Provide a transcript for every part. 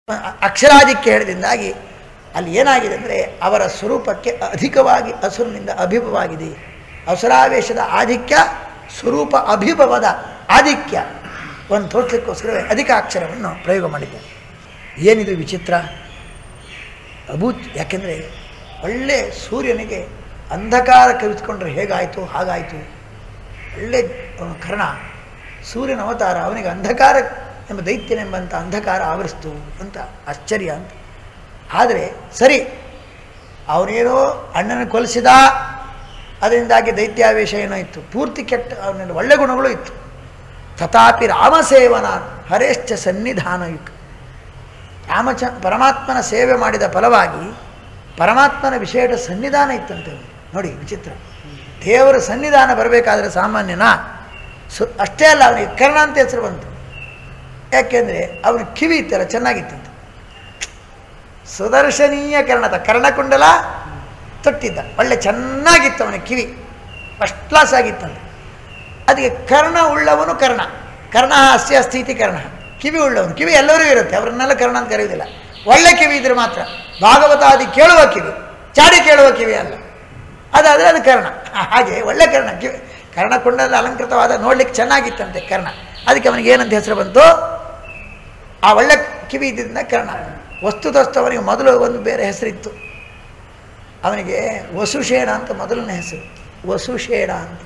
ಅ- ಅಕ್ಷರಾಧಿಕ್ಯ ಹೇಳಿದಿಂದಾಗಿ ಅಲ್ಲಿ ಏನಾಗಿದೆ ಅಂದರೆ ಅವರ ಸ್ವರೂಪಕ್ಕೆ ಅಧಿಕವಾಗಿ ಹಸುರಿನಿಂದ ಅಭಿಭವಾಗಿದೆ ಅಸುರಾವೇಶದ ಆಧಿಕ್ಯ ಸ್ವರೂಪ ಅಭಿಭವದ ಆಧಿಕ್ಯ ಒಂದು ತೋರಿಸಲಿಕ್ಕೋಸ್ಕರವೇ ಅಧಿಕ ಅಕ್ಷರವನ್ನು ಪ್ರಯೋಗ ಮಾಡಿದ್ದಾರೆ ಏನಿದು ವಿಚಿತ್ರ ಅಭೂತ್ ಯಾಕೆಂದರೆ ಒಳ್ಳೆ ಸೂರ್ಯನಿಗೆ ಅಂಧಕಾರ ಕವಿತ್ಕೊಂಡ್ರೆ ಹೇಗಾಯಿತು ಹಾಗಾಯಿತು ಒಳ್ಳೆ ಅವನ ಕರ್ಣ ಸೂರ್ಯನ ಅವತಾರ ಅವನಿಗೆ ಅಂಧಕಾರ ಎಂಬ ದೈತ್ಯನೆಂಬಂಥ ಅಂಧಕಾರ ಆವರಿಸ್ತು ಅಂತ ಆಶ್ಚರ್ಯ ಅಂತ ಆದರೆ ಸರಿ ಅವನೇನೋ ಅಣ್ಣನ ಕೊಲಿಸಿದ ಅದರಿಂದಾಗಿ ದೈತ್ಯಾವೇಶ ಏನೋ ಇತ್ತು ಪೂರ್ತಿ ಕೆಟ್ಟ ಅವನಲ್ಲಿ ಒಳ್ಳೆ ಗುಣಗಳು ಇತ್ತು ತಥಾಪಿ ರಾಮಸೇವನ ಹರೇಶ್ಚ ಸನ್ನಿಧಾನಯುಕ್ ರಾಮಚ ಪರಮಾತ್ಮನ ಸೇವೆ ಮಾಡಿದ ಫಲವಾಗಿ ಪರಮಾತ್ಮನ ವಿಶೇಷ ಸನ್ನಿಧಾನ ಇತ್ತಂತೆ ಅವನಿಗೆ. ನೋಡಿ ವಿಚಿತ್ರ ದೇವರ ಸನ್ನಿಧಾನ ಬರಬೇಕಾದ್ರೆ ಸಾಮಾನ್ಯನ ಸು ಅಷ್ಟೇ ಅಲ್ಲ ಅವನಿಗೆ ಕರ್ಣ ಅಂತ ಹೆಸರು ಬಂತು ಯಾಕೆಂದರೆ ಅವನ ಕಿವಿ ಇತ್ತಲ್ಲ ಚೆನ್ನಾಗಿತ್ತಂತೆ ಸುದರ್ಶನೀಯ ಕರ್ಣದ ಕರ್ಣಕುಂಡಲ ತೊಟ್ಟಿದ್ದ ಒಳ್ಳೆ ಚೆನ್ನಾಗಿತ್ತು ಅವನ ಕಿವಿ ಫಸ್ಟ್ ಕ್ಲಾಸ್ ಆಗಿತ್ತಂತೆ ಅದಕ್ಕೆ ಕರ್ಣ ಉಳ್ಳವನು ಕರ್ಣ ಕರ್ಣ ಅಸ್ಯ ಸ್ಥಿತಿ ಕರ್ಣ ಕಿವಿ ಉಳ್ಳವನು ಕಿವಿ ಎಲ್ಲರಿಗೂ ಇರುತ್ತೆ ಅವರನ್ನೆಲ್ಲ ಕರ್ಣ ಅಂತ ಕರೆಯುವುದಿಲ್ಲ ಒಳ್ಳೆ ಕಿವಿ ಇದ್ರೆ ಮಾತ್ರ ಭಾಗವತಾದಿ ಕೇಳುವ ಕಿವಿ ಚಾಡಿ ಕೇಳುವ ಕಿವಿ ಅಲ್ಲ ಅದಾದರೆ ಅದು ಕರ್ಣ ಹಾಗೆ ಒಳ್ಳೆ ಕರ್ಣ ಕಿವಿ ಕರ್ಣಕುಂಡದಲ್ಲಿ ಅಲಂಕೃತವಾದ ನೋಡ್ಲಿಕ್ಕೆ ಚೆನ್ನಾಗಿತ್ತಂತೆ ಕರ್ಣ ಅದಕ್ಕೆ ಅವನಿಗೆ ಏನಂತ ಹೆಸರು ಬಂತು ಆ ಒಳ್ಳೆ ಕಿವಿ ಇದ್ದಿದ್ದರಿಂದ ಕರ್ಣ ವಸ್ತುತಸ್ತು ಅವನಿಗೆ ಮೊದಲು ಒಂದು ಬೇರೆ ಹೆಸರಿತ್ತು ಅವನಿಗೆ ವಸುಶೇಣ ಅಂತ ಮೊದಲನೇ ಹೆಸರು ವಸುಶೇಣ ಅಂತ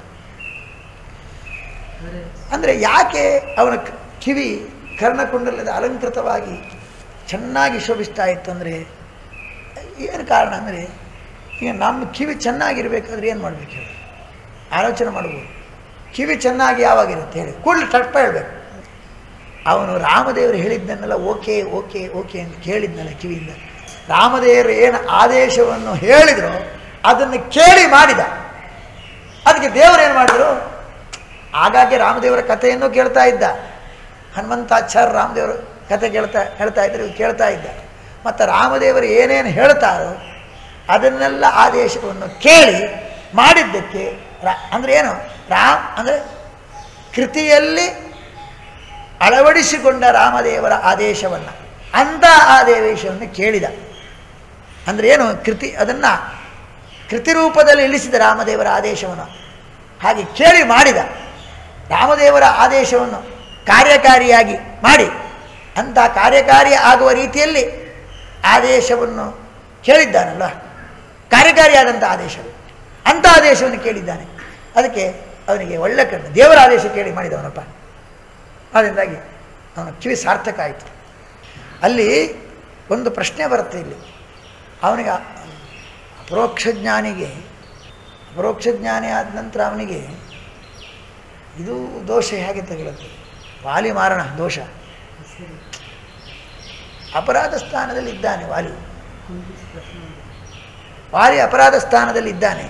ಅಂದರೆ ಯಾಕೆ ಅವನ ಕ- ಕಿವಿ ಕರ್ಣಕುಂಡಲದ ಅಲಂಕೃತವಾಗಿ ಚೆನ್ನಾಗಿ ಶೋಭಿಸ್ತಾ ಇತ್ತು ಅಂದರೆ ಏನು ಕಾರಣ ಅಂದರೆ ಈಗ ನಮ್ಮ ಕಿವಿ ಚೆನ್ನಾಗಿರ್ಬೇಕಾದ್ರೆ ಏನು ಮಾಡ್ಬೇಕು ಹೇಳಿ ಆಲೋಚನೆ ಮಾಡ್ಬೋದು ಕಿವಿ ಚೆನ್ನಾಗಿ ಯಾವಾಗಿರುತ್ತೆ ಹೇಳಿ ಕೂಡಲೇ ತಟ್ಪ ಹೇಳಬೇಕು ಅವನು ರಾಮದೇವರು ಹೇಳಿದ್ದನ್ನೆಲ್ಲ ಓಕೆ ಓಕೆ ಓಕೆ ಅಂತ ಕೇಳಿದ್ನಲ್ಲ ಕಿವಿಯಿಂದ ರಾಮದೇವರು ಏನು ಆದೇಶವನ್ನು ಹೇಳಿದ್ರು ಅದನ್ನು ಕೇಳಿ ಮಾಡಿದ ಅದಕ್ಕೆ ದೇವರು ಏನು ಮಾಡಿದ್ರು ಆಗಾಗ್ಗೆ ರಾಮದೇವರ ಕಥೆಯನ್ನು ಕೇಳ್ತಾ ಇದ್ದ ಹನುಮಂತಾಚಾರ್ಯ ರಾಮದೇವರು ಕಥೆ ಕೇಳ್ತಾ ಹೇಳ್ತಾ ಇದ್ರು ಇವ್ರು ಕೇಳ್ತಾ ಇದ್ದ ಮತ್ತು ರಾಮದೇವರು ಏನೇನು ಹೇಳ್ತಾರೋ ಅದನ್ನೆಲ್ಲ ಆದೇಶವನ್ನು ಕೇಳಿ ಮಾಡಿದ್ದಕ್ಕೆ ರಾ ಅಂದರೆ ಏನು ರಾಮ್ ಅಂದರೆ ಕೃತಿಯಲ್ಲಿ ಅಳವಡಿಸಿಕೊಂಡ ರಾಮದೇವರ ಆದೇಶವನ್ನು ಅಂಥ ಆದೇಶವನ್ನು ಕೇಳಿದ ಅಂದರೆ ಏನು ಕೃತಿ ಅದನ್ನು ಕೃತಿ ರೂಪದಲ್ಲಿ ಇಳಿಸಿದ ರಾಮದೇವರ ಆದೇಶವನ್ನು ಹಾಗೆ ಕೇಳಿ ಮಾಡಿದ ರಾಮದೇವರ ಆದೇಶವನ್ನು ಕಾರ್ಯಕಾರಿಯಾಗಿ ಮಾಡಿ ಅಂಥ ಕಾರ್ಯಕಾರಿ ಆಗುವ ರೀತಿಯಲ್ಲಿ ಆದೇಶವನ್ನು ಕೇಳಿದ್ದಾನಲ್ಲ ಕಾರ್ಯಕಾರಿಯಾದಂಥ ಆದೇಶ ಅಂಥ ಆದೇಶವನ್ನು ಕೇಳಿದ್ದಾನೆ ಅದಕ್ಕೆ ಅವನಿಗೆ ಒಳ್ಳೆ ಕಣ್ಣು ದೇವರ ಆದೇಶ ಕೇಳಿ ಮಾಡಿದವನಪ್ಪ ಅದರಿಂದಾಗಿ ಅವನ ಕಿವಿ ಸಾರ್ಥಕ ಆಯಿತು ಅಲ್ಲಿ ಒಂದು ಪ್ರಶ್ನೆ ಬರುತ್ತೆ ಇಲ್ಲಿ ಅವನಿಗೆ ಆ- ಅಪರೋಕ್ಷ ಜ್ಞಾನಿಗೆ ಅಪರೋಕ್ಷ ಜ್ಞಾನಿ ಆದ ನಂತರ ಅವನಿಗೆ ಇದು ದೋಷ ಹೇಗೆ ತಗೊಳುತ್ತೆ ವಾಲಿ ಮಾರಣ ದೋಷ ಅಪರಾಧ ಸ್ಥಾನದಲ್ಲಿ ಇದ್ದಾನೆ ವಾಲಿ ವಾಲಿ ಅಪರಾಧ ಸ್ಥಾನದಲ್ಲಿ ಇದ್ದಾನೆ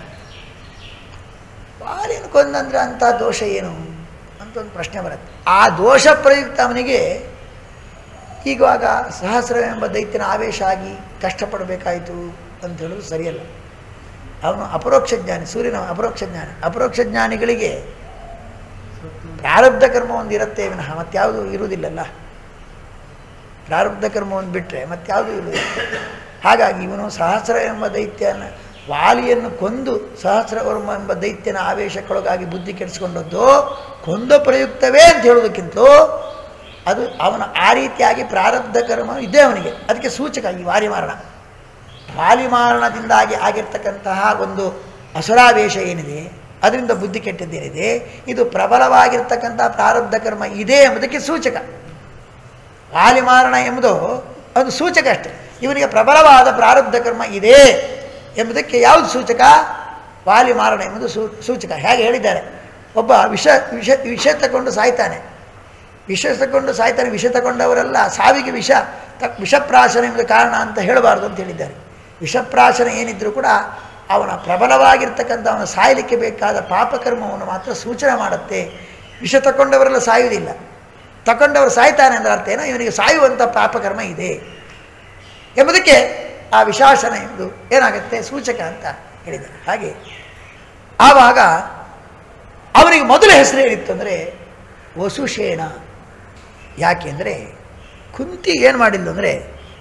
ವಾಲಿನ ಕೊಂದಂದ್ರೆ ಅಂಥ ದೋಷ ಏನು ಅಂತ ಒಂದು ಪ್ರಶ್ನೆ ಬರುತ್ತೆ ಆ ದೋಷ ಪ್ರಯುಕ್ತ ಅವನಿಗೆ ಈಗಾಗ ಸಹಸ್ರವೆಂಬ ದೈತ್ಯನ ಆವೇಶ ಆಗಿ ಕಷ್ಟಪಡಬೇಕಾಯಿತು ಅಂತ ಹೇಳೋದು ಸರಿಯಲ್ಲ ಅವನು ಅಪರೋಕ್ಷ ಜ್ಞಾನಿ ಸೂರ್ಯನ ಅಪರೋಕ್ಷ ಜ್ಞಾನಿ ಅಪರೋಕ್ಷ ಜ್ಞಾನಿಗಳಿಗೆ ಪ್ರಾರಬ್ಧ ಕರ್ಮ ಒಂದು ಇರುತ್ತೆ ವಿನಃ ಮತ್ಯಾವುದು ಇರುವುದಿಲ್ಲಲ್ಲ ಪ್ರಾರಬ್ಧ ಕರ್ಮ ಒಂದು ಬಿಟ್ಟರೆ ಮತ್ಯಾವುದು ಇರುವುದಿಲ್ಲ ಹಾಗಾಗಿ ಇವನು ಸಹಸ್ರ ಎಂಬ ದೈತ್ಯನ ವಾಲಿಯನ್ನು ಕೊಂದು ಸಹಸ್ರವರ್ಮ ಎಂಬ ದೈತ್ಯನ ಆವೇಶಕ್ಕೊಳಗಾಗಿ ಬುದ್ಧಿ ಕೆಡಿಸ್ಕೊಂಡದ್ದು ಕೊಂದ ಪ್ರಯುಕ್ತವೇ ಅಂತ ಹೇಳೋದಕ್ಕಿಂತಲೂ ಅದು ಅವನ ಆ ರೀತಿಯಾಗಿ ಪ್ರಾರಬ್ಧ ಕರ್ಮ ಇದೆ ಅವನಿಗೆ ಅದಕ್ಕೆ ಸೂಚಕ ಈ ವಾಲಿ ಮಾರಣ ವಾಲಿ ಮಾರಣದಿಂದಾಗಿ ಆಗಿರ್ತಕ್ಕಂತಹ ಒಂದು ಅಸುರಾವೇಶ ಏನಿದೆ ಅದರಿಂದ ಬುದ್ಧಿ ಕೆಟ್ಟದ್ದೇನಿದೆ ಇದು ಪ್ರಬಲವಾಗಿರ್ತಕ್ಕಂಥ ಪ್ರಾರಬ್ಧ ಕರ್ಮ ಇದೆ ಎಂಬುದಕ್ಕೆ ಸೂಚಕ ವಾಲಿ ಮಾರಣ ಎಂಬುದು ಒಂದು ಸೂಚಕ ಅಷ್ಟೆ ಇವನಿಗೆ ಪ್ರಬಲವಾದ ಪ್ರಾರಬ್ಧ ಕರ್ಮ ಇದೆ ಎಂಬುದಕ್ಕೆ ಯಾವುದು ಸೂಚಕ ವಾಲಿ ಮಾರಣ ಎಂಬುದು ಸೂ ಸೂಚಕ ಹೇಗೆ ಹೇಳಿದ್ದಾರೆ ಒಬ್ಬ ವಿಷ ವಿಷ ವಿಷ ತಗೊಂಡು ಸಾಯ್ತಾನೆ ವಿಷ ತಗೊಂಡು ಸಾಯ್ತಾನೆ ವಿಷ ತಗೊಂಡವರೆಲ್ಲ ಸಾವಿಗೆ ವಿಷ ತ ವಿಷಪ್ರಾಶನ ಎಂಬುದು ಕಾರಣ ಅಂತ ಹೇಳಬಾರ್ದು ಅಂತ ಹೇಳಿದ್ದಾರೆ ವಿಷಪ್ರಾಶನ ಏನಿದ್ರೂ ಕೂಡ ಅವನ ಪ್ರಬಲವಾಗಿರ್ತಕ್ಕಂಥ ಅವನ ಸಾಯಲಿಕ್ಕೆ ಬೇಕಾದ ಪಾಪಕರ್ಮವನ್ನು ಮಾತ್ರ ಸೂಚನೆ ಮಾಡುತ್ತೆ ವಿಷ ತಗೊಂಡವರೆಲ್ಲ ಸಾಯುವುದಿಲ್ಲ ತಗೊಂಡವರು ಸಾಯ್ತಾನೆ ಅಂದ್ರೆ ಅರ್ಥ ಏನೋ ಇವನಿಗೆ ಸಾಯುವಂಥ ಪಾಪಕರ್ಮ ಇದೆ ಎಂಬುದಕ್ಕೆ ಆ ವಿಶಾಸನ ಎಂಬುದು ಏನಾಗುತ್ತೆ ಸೂಚಕ ಅಂತ ಹೇಳಿದ್ದಾರೆ ಹಾಗೆ ಆವಾಗ ಅವನಿಗೆ ಮೊದಲ ಹೆಸರು ಏನಿತ್ತು ಅಂದರೆ ವಸುಶೇಣ ಯಾಕೆಂದರೆ ಕುಂತಿ ಏನು ಮಾಡಿಲ್ಲ ಅಂದರೆ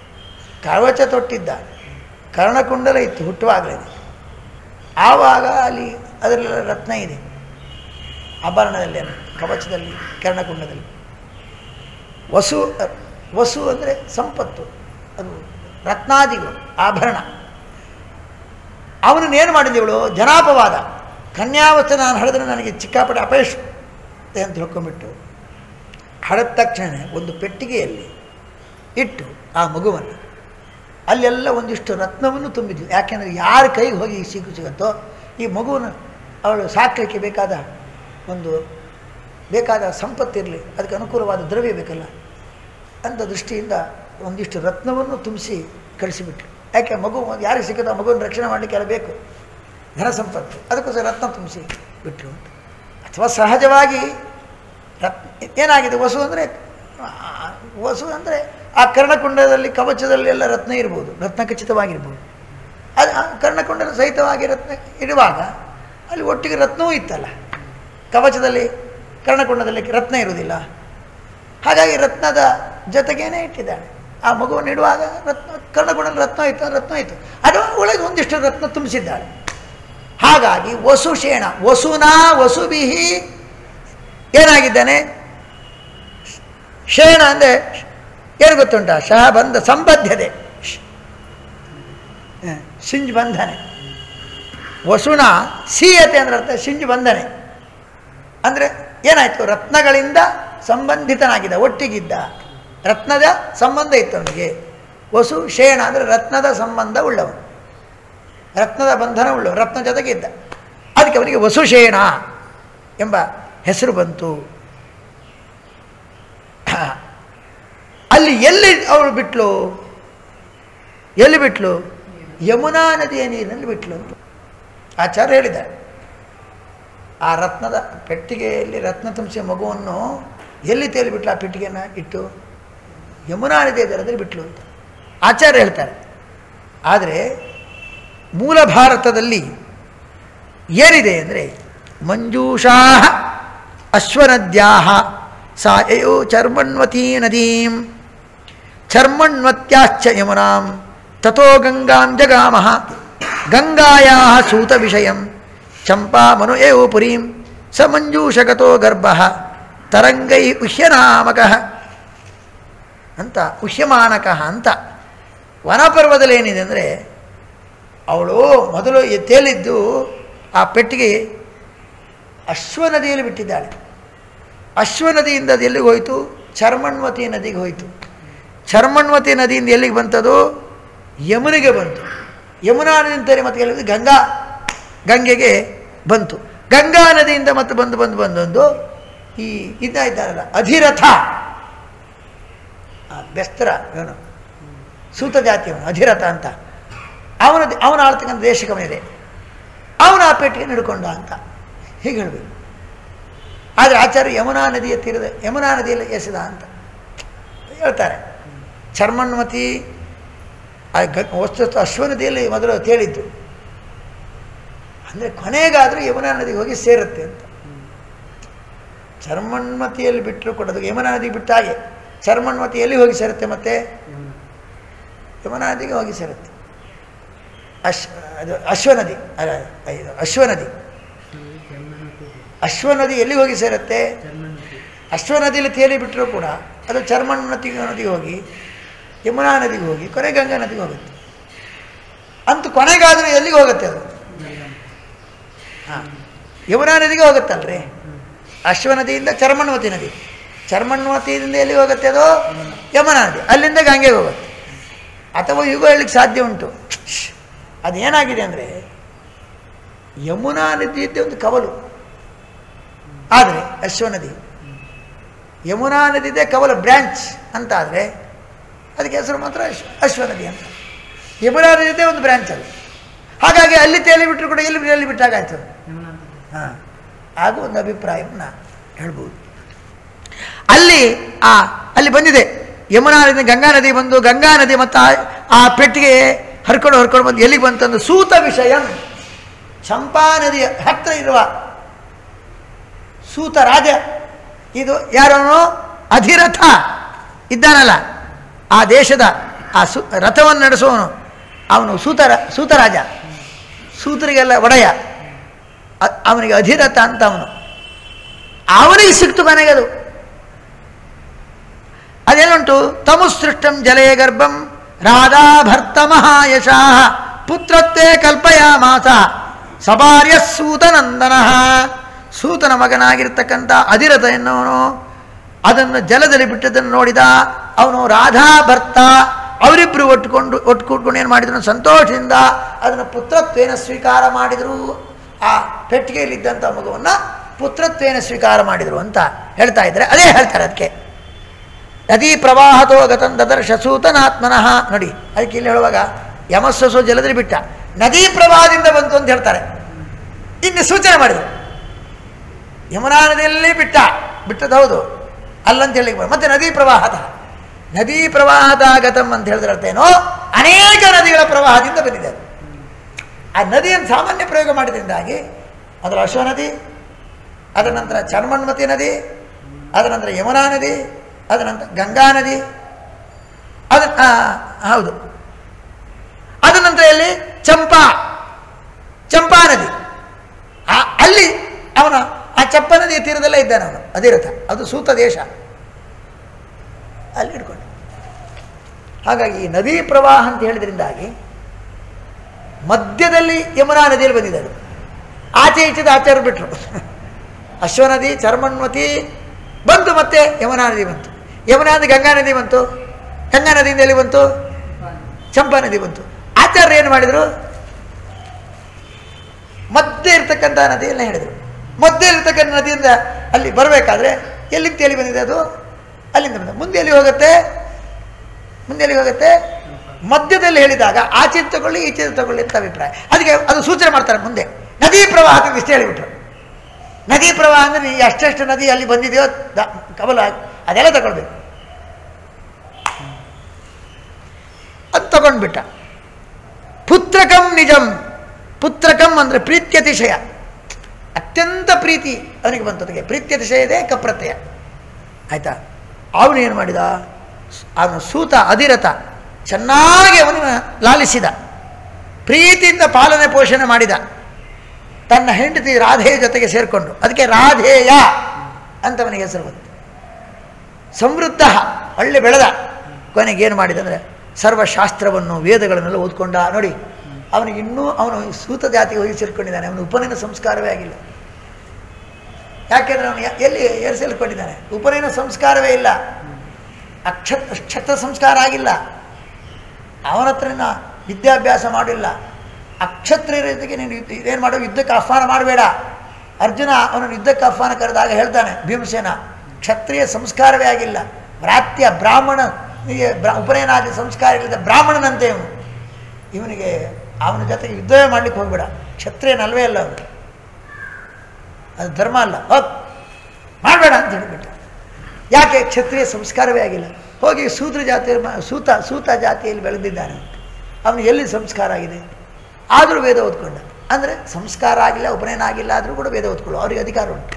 ಕವಚ ತೊಟ್ಟಿದ್ದ ಕರ್ಣಕುಂಡಲ ಇತ್ತು ಹುಟ್ಟುವಾಗಲೇ ಆವಾಗ ಅಲ್ಲಿ ಅದರಲ್ಲೆಲ್ಲ ರತ್ನ ಇದೆ ಆಭರಣದಲ್ಲಿ ಕವಚದಲ್ಲಿ ಕರ್ಣಕುಂಡದಲ್ಲಿ ವಸು ವಸು ಅಂದರೆ ಸಂಪತ್ತು ಅದು ರತ್ನಾದಿಗಳು ಆಭರಣ ಅವನನ್ನೇನು ಮಾಡಿದವಳು ಜನಾಪವಾದ ಕನ್ಯಾವಸ್ಥೆ ನಾನು ಹಡಿದ್ರೆ ನನಗೆ ಚಿಕ್ಕಾಪಟ್ಟೆ ಅಪೇಕ್ಷ ಅಂತ ತಿಳ್ಕೊಂಬಿಟ್ಟು ಹಡದ ತಕ್ಷಣ ಒಂದು ಪೆಟ್ಟಿಗೆಯಲ್ಲಿ ಇಟ್ಟು ಆ ಮಗುವನ್ನು ಅಲ್ಲೆಲ್ಲ ಒಂದಿಷ್ಟು ರತ್ನವನ್ನು ತುಂಬಿದ್ವಿ ಯಾಕೆಂದರೆ ಯಾರ ಕೈಗೆ ಹೋಗಿ ಸಿಗು ಸಿಗುತ್ತೋ ಈ ಮಗುವನ್ನು ಅವಳು ಸಾಕಲಿಕ್ಕೆ ಬೇಕಾದ ಒಂದು ಬೇಕಾದ ಸಂಪತ್ತಿರಲಿ ಅದಕ್ಕೆ ಅನುಕೂಲವಾದ ದ್ರವ್ಯ ಬೇಕಲ್ಲ ಅಂತ ದೃಷ್ಟಿಯಿಂದ ಒಂದಿಷ್ಟು ರತ್ನವನ್ನು ತುಂಬಿಸಿ ಕಳಿಸಿಬಿಟ್ರು ಯಾಕೆ ಮಗು ಯಾರಿಗೆ ಸಿಕ್ಕುತ್ತೋ ಆ ಮಗುವನ್ನು ರಕ್ಷಣೆ ಮಾಡಲಿಕ್ಕೆ ಎಲ್ಲ ಬೇಕು ಧನ ಸಂಪತ್ತು ಅದಕ್ಕೋಸ್ಕರ ರತ್ನ ತುಂಬಿಸಿ ಬಿಟ್ಟರು ಅಂತ ಅಥವಾ ಸಹಜವಾಗಿ ರತ್ನ ಏನಾಗಿದೆ ವಸು ಅಂದರೆ ವಸು ಅಂದರೆ ಆ ಕರ್ಣಕುಂಡದಲ್ಲಿ ಕವಚದಲ್ಲಿ ಎಲ್ಲ ರತ್ನ ಇರ್ಬೋದು ರತ್ನ ಖಚಿತವಾಗಿರ್ಬೋದು ಅದು ಆ ಕರ್ಣಕುಂಡದ ಸಹಿತವಾಗಿ ರತ್ನ ಇರುವಾಗ ಅಲ್ಲಿ ಒಟ್ಟಿಗೆ ರತ್ನವೂ ಇತ್ತಲ್ಲ ಕವಚದಲ್ಲಿ ಕರ್ಣಕುಂಡದಲ್ಲಿ ರತ್ನ ಇರುವುದಿಲ್ಲ ಹಾಗಾಗಿ ರತ್ನದ ಜೊತೆಗೇನೆ ಇಟ್ಟಿದ್ದಾಳೆ ಆ ಮಗುವನ್ನು ಇಡುವಾಗ ರತ್ನ ಕರ್ಣಕುಂಡದಲ್ಲಿ ರತ್ನ ಇತ್ತು ರತ್ನ ಇತ್ತು ಅದು ಒಳಗೆ ಒಂದಿಷ್ಟು ರತ್ನ ತುಂಬಿಸಿದ್ದಾಳೆ ಹಾಗಾಗಿ ವಸು ಶೇಣ ವಸುನಾ ವಸುಬಿಹಿ ಏನಾಗಿದ್ದಾನೆ ಶೇಣ ಅಂದರೆ ಏನು ಗೊತ್ತುಂಟ ಶಹ ಬಂಧ ಸಂಬದ್ಧತೆ ಹ, ಸಿಂಜ್ ಬಂಧನೆ ವಸುನ ಸೀಯತೆ ಅಂದ್ರೆ ಅರ್ಥ ಸಿಂಜ್ ಬಂಧನೆ ಅಂದರೆ ಏನಾಯಿತು ರತ್ನಗಳಿಂದ ಸಂಬಂಧಿತನಾಗಿದ್ದ ಒಟ್ಟಿಗಿದ್ದ ರತ್ನದ ಸಂಬಂಧ ಇತ್ತು ಅವನಿಗೆ ವಸು ಶೇಣ ಅಂದರೆ ರತ್ನದ ಸಂಬಂಧ ಉಳ್ಳವನು ರತ್ನದ ಬಂಧನ ಉಳ್ಳವನು ರತ್ನ ಜೊತೆಗಿದ್ದ ಅದಕ್ಕೆ ಅವನಿಗೆ ವಸುಶೇಣ ಎಂಬ ಹೆಸರು ಬಂತು ಅಲ್ಲಿ ಎಲ್ಲಿ ಅವಳು ಬಿಟ್ಲು ಎಲ್ಲಿ ಬಿಟ್ಲು ಯಮುನಾ ನದಿಯ ನೀರಿನಲ್ಲಿ ಬಿಟ್ಲು ಅಂತ ಆಚಾರ್ಯ ಹೇಳಿದ್ದಾರೆ ಆ ರತ್ನದ ಪೆಟ್ಟಿಗೆಯಲ್ಲಿ ರತ್ನ ತುಂಬಿಸಿದ ಮಗುವನ್ನು ಎಲ್ಲಿ ತೇಲಿ ಬಿಟ್ಲು ಆ ಪೆಟ್ಟಿಗೆಯನ್ನು ಇಟ್ಟು ಯಮುನಾ ನದಿಯ ದರದಲ್ಲಿ ಬಿಟ್ಲು ಅಂತ ಆಚಾರ್ಯ ಹೇಳ್ತಾರೆ ಆದರೆ ಮೂಲ ಭಾರತದಲ್ಲಿ ಏನಿದೆ ಅಂದರೆ ಮಂಜೂಷಾ ಅಶ್ವನದ್ಯಾ ಸಾಯೋ ಚರ್ಮಣ್ವತೀ ನದೀಂ ಚರ್ಮಣ್ವತ್ಯಾಶ್ಚ ಯಮುನಾಂ ತಥೋ ಗಂಗಾಂ ಜಗಾಮಃ ಗಂಗಾಯಾ ಸೂತ ವಿಷಯಂ ಚಂಪಾ ಮನು ಏವ ಪುರೀಂ ಸ ಮಂಜೂಷಗತೋ ಗರ್ಭ ತರಂಗೈ ಉಹ್ಯನಾಮಕ ಅಂತ ಉಹ್ಯಮಾನಕ ಅಂತ ವನಪರ್ವದಲ್ಲಿ ಏನಿದೆ ಅಂದರೆ ಅವಳು ಮೊದಲು ಎ- ತೇಲಿದ್ದು ಆ ಪೆಟ್ಟಿಗೆ ಅಶ್ವನದಿಯಲ್ಲಿ ಬಿಟ್ಟಿದ್ದಾಳೆ ಅಶ್ವನದಿಯಿಂದ ಅದು ಎಲ್ಲಿಗೆ ಹೋಯಿತು ಚರ್ಮಣ್ವತಿ ನದಿಗೆ ಹೋಯಿತು ಚರ್ಮಣ್ವತಿ ನದಿಯಿಂದ ಎಲ್ಲಿಗೆ ಬಂತದು ಯಮುನಿಗೆ ಬಂತು ಯಮುನಾ ನದಿಯಿಂದ ತೇಲಿ ಮತ್ತೆ ಎಲ್ಲಿಗೆ ಗಂಗಾ ಗಂಗೆಗೆ ಬಂತು ಗಂಗಾ ನದಿಯಿಂದ ಮತ್ತೆ ಬಂದು ಬಂದು ಬಂದೊಂದು ಈ ಇದ್ದ ಇದ್ದಾರಲ್ಲ ಅಧಿರಥ ಆ ಬೆಸ್ತರ ಇವನು ಸೂತ ಜಾತಿಯವನು ಅಧಿರಥ ಅಂತ ಅವನ ಅವನ ಆಳ್ತಕ್ಕಂಥ ದೇಶಕವನಿದೆ ಅವನ ಆ ಪೆಟ್ಟಿಗೆ ನಡ್ಕೊಂಡ ಅಂತ ಹೀಗೆ ಹೇಳಬೇಕು ಆದರೆ ಆಚಾರ್ಯ ಯಮುನಾ ನದಿಯ ತೀರದ ಯಮುನಾ ನದಿಯಲ್ಲಿ ಎಸೆದ ಅಂತ ಹೇಳ್ತಾರೆ ಚರ್ಮಣ್ಮತಿ ಆ ಗ ವಸ್ತು ಅಶ್ವನದಿಯಲ್ಲಿ ಮೊದಲು ತೇಳಿದ್ದು ಅಂದರೆ ಕೊನೆಗಾದರೂ ಯಮುನಾ ನದಿಗೆ ಹೋಗಿ ಸೇರುತ್ತೆ ಅಂತ ಚರ್ಮಣ್ಮತಿಯಲ್ಲಿ ಬಿಟ್ಟರು ಕೂಡ ಅದು ಯಮುನಾ ನದಿಗೆ ಬಿಟ್ಟ ಹಾಗೆ ಚರ್ಮಣ್ಮತಿ ಎಲ್ಲಿ ಹೋಗಿ ಸೇರುತ್ತೆ ಮತ್ತೆ ಯಮುನಾ ನದಿಗೆ ಹೋಗಿ ಸೇರುತ್ತೆ ಅಶ್ ಅದು ಅಶ್ವನದಿ ಅಲ್ಲ ಇದು ಅಶ್ವನದಿ ಅಶ್ವನದಿ ಎಲ್ಲಿ ಹೋಗಿ ಸೇರುತ್ತೆ ಅಶ್ವನದಿಯಲ್ಲಿ ತೇಲಿ ಬಿಟ್ಟರೂ ಕೂಡ ಅದು ಚರ್ಮಣ್ಣತಿ ನದಿಗೆ ಹೋಗಿ ಯಮುನಾ ನದಿಗೆ ಹೋಗಿ ಕೊನೆ ಗಂಗಾ ನದಿಗೆ ಹೋಗುತ್ತೆ ಅಂತೂ ಕೊನೆಗಾದರೂ ಎಲ್ಲಿಗೆ ಹೋಗುತ್ತೆ ಅದು ಹಾಂ ಯಮುನಾ ನದಿಗೆ ಹೋಗುತ್ತಲ್ರಿ ಅಶ್ವನದಿಯಿಂದ ಚರ್ಮಣ್ವತಿ ನದಿ ಚರ್ಮಣ್ವತಿಯಿಂದ ಎಲ್ಲಿ ಹೋಗುತ್ತೆ ಅದು ಯಮುನಾ ನದಿ ಅಲ್ಲಿಂದ ಗಂಗೆಗೆ ಹೋಗುತ್ತೆ ಅಥವಾ ಇವು ಹೇಳಲಿಕ್ಕೆ ಸಾಧ್ಯ ಉಂಟು ಅದೇನಾಗಿದೆ ಅಂದರೆ ಯಮುನಾ ನದಿಯದ್ದೇ ಒಂದು ಕವಲು ಆದರೆ ಅಶ್ವನದಿ ಯಮುನಾ ನದಿದೆ ಕವಲ ಬ್ರ್ಯಾಂಚ್ ಅಂತ ಆದರೆ ಅದಕ್ಕೆ ಹೆಸರು ಮಾತ್ರ ಅಶ್ವ ಅಶ್ವನದಿ ಅಂತ ಯಮುನಾ ನದಿದೆ ಒಂದು ಬ್ರ್ಯಾಂಚ್ ಅದು ಹಾಗಾಗಿ ಅಲ್ಲಿ ತೇಲಿ ಬಿಟ್ಟರು ಕೂಡ ಎಲ್ಲಿ ಎಲ್ಲಿ ಬಿಟ್ಟಾಗಾಯ್ತು ಹಾಂ ಹಾಗೂ ಒಂದು ಅಭಿಪ್ರಾಯವನ್ನು ಹೇಳ್ಬೋದು ಅಲ್ಲಿ ಆ ಅಲ್ಲಿ ಬಂದಿದೆ ಯಮುನಾ ನದಿ ಗಂಗಾ ನದಿ ಬಂದು ಗಂಗಾ ನದಿ ಮತ್ತು ಆ- ಆ ಪೆಟ್ಟಿಗೆ ಹರ್ಕೊಂಡು ಹರ್ಕೊಂಡು ಬಂದು ಎಲ್ಲಿಗೆ ಬಂತಂದು ಸೂತ ವಿಷಯ ಚಂಪಾ ನದಿಯ ಹತ್ತಿರ ಇರುವ ಸೂತ ರಾಜ ಇದು ಯಾರವನು ಅಧಿರಥ ಇದ್ದಾನಲ್ಲ ಆ ದೇಶದ ಆ ಸು ರಥವನ್ನು ನಡೆಸುವವನು ಅವನು ಸೂತರ ಸೂತರಾಜ ಸೂತರಿಗೆಲ್ಲ ಒಡೆಯ ಅ- ಅವನಿಗೆ ಅಧಿರಥ ಅಂತ ಅವನು ಅವನಿಗೆ ಸಿಕ್ತು ಮನೆಗೆ ಅದು ಅದೇನುಂಟು ತಮುಸೃಷ್ಟಂ ಜಲೇ ಗರ್ಭಂ ರಾಧಾ ಭರ್ತ ಮಹಾಯಶಃ ಪುತ್ರತ್ವೇ ಕಲ್ಪಯಾಮಾಸ ಸಭಾರ್ಯ ಸೂತನಂದನ ಸೂತನ ಮಗನಾಗಿರ್ತಕ್ಕಂಥ ಅಧಿರಥ ಎನ್ನುವನು ಅದನ್ನು ಜಲದಲ್ಲಿ ಬಿಟ್ಟದನ್ನು ನೋಡಿದ ಅವನು ರಾಧಾ ಭರ್ತ ಅವರಿಬ್ಬರು ಒಟ್ಟುಕೊಂಡು ಒಟ್ಟುಕೊಂಡು ಏನು ಮಾಡಿದ್ರು ಸಂತೋಷದಿಂದ ಅದನ್ನು ಪುತ್ರತ್ವೇನ ಸ್ವೀಕಾರ ಮಾಡಿದರು ಆ ಪೆಟ್ಟಿಗೆಯಲ್ಲಿದ್ದಂಥ ಮಗುವನ್ನು ಪುತ್ರತ್ವೇನ ಸ್ವೀಕಾರ ಮಾಡಿದರು ಅಂತ ಹೇಳ್ತಾ ಇದ್ದಾರೆ ಅದೇ ಹೇಳ್ತಾರೆ ಅದಕ್ಕೆ ನದಿ ಪ್ರವಾಹತೋ ಗತಂ ದದರ್ಶ ಸೂತನಾತ್ಮನಃ ನೋಡಿ ಅದಕ್ಕೆ ಇಲ್ಲಿ ಹೇಳುವಾಗ ಯಮಸ್ಸಸು ಜಲದಲ್ಲಿ ಬಿಟ್ಟ ನದಿ ಪ್ರವಾಹದಿಂದ ಬಂತು ಅಂತ ಹೇಳ್ತಾರೆ ಇನ್ನು ಸೂಚನೆ ಮಾಡಿದರು ಯಮುನಾ ನದಿಯಲ್ಲಿ ಬಿಟ್ಟ ಬಿಟ್ಟದ್ದು ಹೌದು ಅಲ್ಲಂತ ಹೇಳಿ ಮತ್ತೆ ನದಿ ಪ್ರವಾಹದ ನದಿ ಪ್ರವಾಹದ ಗತಂ ಅಂತ ಹೇಳಿದ್ರೆ ಅರ್ಥ ಏನೋ ಅನೇಕ ನದಿಗಳ ಪ್ರವಾಹದಿಂದ ಬಂದಿದೆ ಅದು ಆ ನದಿಯನ್ನು ಸಾಮಾನ್ಯ ಪ್ರಯೋಗ ಮಾಡಿದ್ರಿಂದಾಗಿ ಅದರ ಅಶ್ವ ನದಿ ಅದರ ನಂತರ ಚರ್ಮನ್ಮತಿ ನದಿ ಅದರ ನಂತರ ಯಮುನಾ ನದಿ ಅದರ ನಂತರ ಗಂಗಾ ನದಿ ಅದ ಆ, ಹೌದು ಅದ ನಂತರ ಎಲ್ಲಿ ಚಂಪಾ ಚಂಪಾ ನದಿ ಆ- ಅಲ್ಲಿ ಅವನ ಆ ಚಂಪಾ ನದಿಯ ತೀರದಲ್ಲೇ ಇದ್ದಾನೆ ಅವನು ಅಧಿರಥ ಅದು ಸೂತ ದೇಶ ಅಲ್ಲಿ ಹಿಡ್ಕೊಂಡು ಹಾಗಾಗಿ ಈ ನದಿ ಪ್ರವಾಹ ಅಂತ ಹೇಳಿದ್ರಿಂದಾಗಿ ಮಧ್ಯದಲ್ಲಿ ಯಮುನಾ ನದಿಯಲ್ಲಿ ಬಂದಿದ್ದಾರೆ ಆಚೆ ಈಚೆದ ಆಚಾರ ಬಿಟ್ಟರು ಅಶ್ವನದಿ ಚರ್ಮನ್ವತಿ ಬಂತು ಮತ್ತೆ ಯಮುನಾ ನದಿ ಬಂತು ಯಮುನಾ ನದಿ ಗಂಗಾ ನದಿ ಬಂತು ಗಂಗಾ ನದಿಯಿಂದ ಎಲ್ಲಿ ಬಂತು ಚಂಪಾ ನದಿ ಬಂತು ಆಚಾರ್ಯ ಏನು ಮಾಡಿದರು ಮಧ್ಯೆ ಇರ್ತಕ್ಕಂಥ ನದಿಯನ್ನ ಹೇಳಿದರು ಮಧ್ಯೆ ಇರ್ತಕ್ಕಂಥ ನದಿಯಿಂದ ಅಲ್ಲಿ ಬರಬೇಕಾದ್ರೆ ಎಲ್ಲಿಂದ ತೇಲಿ ಬಂದಿದೆ ಅದು ಅಲ್ಲಿಂದ ಬಂದ ಮುಂದೆ ಎಲ್ಲಿ ಹೋಗುತ್ತೆ ಮುಂದೆ ಎಲ್ಲಿ ಹೋಗುತ್ತೆ ಮಧ್ಯದಲ್ಲಿ ಹೇಳಿದಾಗ ಆಚೆ ತಗೊಳ್ಳಿ ಈಚೆ ತಗೊಳ್ಳಿ ಅಂತ ಅಭಿಪ್ರಾಯ ಅದಕ್ಕೆ ಅದು ಸೂಚನೆ ಮಾಡ್ತಾರೆ ಮುಂದೆ ನದಿ ಪ್ರವಾಹದ ಇಷ್ಟ ಹೇಳಿಬಿಟ್ರು ನದಿ ಪ್ರವಾಹ ಅಂದರೆ ನೀ ಎಷ್ಟೆಷ್ಟು ನದಿ ಅಲ್ಲಿ ಬಂದಿದೆಯೋ ದ ಕಮಲ ಅದೆಲ್ಲ ತಗೊಳ್ಬೇಕು ಅದು ತಗೊಂಡ್ಬಿಟ್ಟ ಪುತ್ರಕಂ ನಿಜಂ ಪುತ್ರಕಂ ಅಂದರೆ ಪ್ರೀತ್ಯತಿಶಯ ಅತ್ಯಂತ ಪ್ರೀತಿ ಅವನಿಗೆ ಬಂತು ಅದಕ್ಕೆ ಪ್ರೀತ್ಯತಿಶಯ ಇದೆ ಕಪ್ರತ್ಯಯ ಆಯ್ತಾ ಅವನು ಏನು ಮಾಡಿದ ಅವನು ಸೂತ ಅಧಿರಥ ಚೆನ್ನಾಗಿ ಅವನನ್ನು ಲಾಲಿಸಿದ ಪ್ರೀತಿಯಿಂದ ಪಾಲನೆ ಪೋಷಣೆ ಮಾಡಿದ ತನ್ನ ಹೆಂಡತಿ ರಾಧೆಯ ಜೊತೆಗೆ ಸೇರಿಕೊಂಡು ಅದಕ್ಕೆ ರಾಧೇಯ ಅಂತ ಅವನಿಗೆ ಹೆಸರು ಬಂತು ಸಮೃದ್ಧ ಒಳ್ಳೆ ಬೆಳೆದ ಕೊನೆಗೆ ಏನು ಮಾಡಿದ ಅಂದರೆ ಸರ್ವಶಾಸ್ತ್ರವನ್ನು ವೇದಗಳನ್ನೆಲ್ಲ ಓದ್ಕೊಂಡ ನೋಡಿ ಅವನಿಗೆ ಇನ್ನೂ ಅವನು ಸೂತ ಜಾತಿಗೆ ಹೋಗಿ ಸೇರ್ಕೊಂಡಿದ್ದಾನೆ ಅವನು ಉಪನಯನ ಸಂಸ್ಕಾರವೇ ಆಗಿಲ್ಲ ಯಾಕೆಂದರೆ ಅವನು ಯ- ಎಲ್ಲಿ ಏರ್ ಸೇರ್ಕೊಂಡಿದ್ದಾನೆ ಉಪನಯನ ಸಂಸ್ಕಾರವೇ ಇಲ್ಲ ಅಕ್ಷತ್ ಕ್ಷತ್ರ ಸಂಸ್ಕಾರ ಆಗಿಲ್ಲ ಅವನ ಹತ್ರನ ವಿದ್ಯಾಭ್ಯಾಸ ಮಾಡಿಲ್ಲ ಅಕ್ಷತ್ರಿಯರ ಜೊತೆಗೆ ನೀನು ಯುದ್ಧ ಇದೇನು ಮಾಡೋ ಯುದ್ಧಕ್ಕೆ ಆಹ್ವಾನ ಮಾಡಬೇಡ ಅರ್ಜುನ ಅವನನ್ನು ಯುದ್ಧಕ್ಕೆ ಆಹ್ವಾನ ಕರೆದಾಗ ಹೇಳ್ತಾನೆ ಭೀಮಸೇನ ಕ್ಷತ್ರಿಯ ಸಂಸ್ಕಾರವೇ ಆಗಿಲ್ಲ ಭ್ರಾತ್ಯ ಬ್ರಾಹ್ಮಣ ನಿಗೆ ಬ್ರಾ ಉಪನಯನಾದಿ ಸಂಸ್ಕಾರ ಇಲ್ಲದ ಬ್ರಾಹ್ಮಣನಂತೆ ಇವನು ಇವನಿಗೆ ಅವನ ಜೊತೆಗೆ ಯುದ್ಧವೇ ಮಾಡ್ಲಿಕ್ಕೆ ಹೋಗ್ಬೇಡ ಕ್ಷತ್ರಿಯನಲ್ವೇ ಅಲ್ಲ ಅವನು ಅದು ಧರ್ಮ ಅಲ್ಲ ಹೋಗ್ ಮಾಡಬೇಡ ಅಂತ ಹೇಳಿಬಿಟ್ಟ ಯಾಕೆ ಕ್ಷತ್ರಿಯ ಸಂಸ್ಕಾರವೇ ಆಗಿಲ್ಲ ಹೋಗಿ ಸೂತ್ರ ಜಾತಿ ಸೂತ ಸೂತ ಜಾತಿಯಲ್ಲಿ ಬೆಳೆದಿದ್ದಾನೆ ಅವನು ಎಲ್ಲಿ ಸಂಸ್ಕಾರ ಆಗಿದೆ ಆದರೂ ವೇದ ಓದ್ಕೊಂಡ ಅಂದರೆ ಸಂಸ್ಕಾರ ಆಗಿಲ್ಲ ಉಪನಯನ ಆಗಿಲ್ಲ ಆದರೂ ಕೂಡ ವೇದ ಓದ್ಕೊಳ್ಳು ಅವ್ರಿಗೆ ಅಧಿಕಾರ ಉಂಟು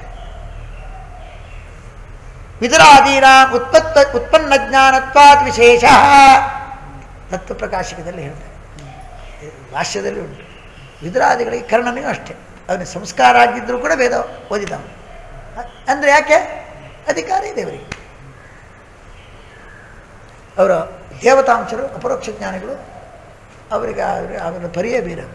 ವಿದುರಾದೀನ ಉತ್ಪತ್ತ ಉತ್ಪನ್ನ ಜ್ಞಾನತ್ವಾತ್ ವಿಶೇಷ ತತ್ವಪ್ರಕಾಶಕದಲ್ಲಿ ಹೇಳ್ತಾರೆ ಭಾಷ್ಯದಲ್ಲಿ ಉಂಟು ವಿದುರಾದಿಗಳಿಗೆ ಕರ್ಣನಿಗೂ ಅಷ್ಟೇ ಅವನಿಗೆ ಸಂಸ್ಕಾರ ಆಗಿದ್ದರೂ ಕೂಡ ವೇದ ಓದಿದವನು ಅಂದರೆ ಯಾಕೆ ಅಧಿಕಾರ ಇದೆ ಅವರಿಗೆ ಅವರ ದೇವತಾಂಶರು ಅಪರೋಕ್ಷ ಜ್ಞಾನಿಗಳು ಅವರಿಗೆ ಅವ್ರ- ಅವರ ಪರಿಯೇ ಬೇರೆ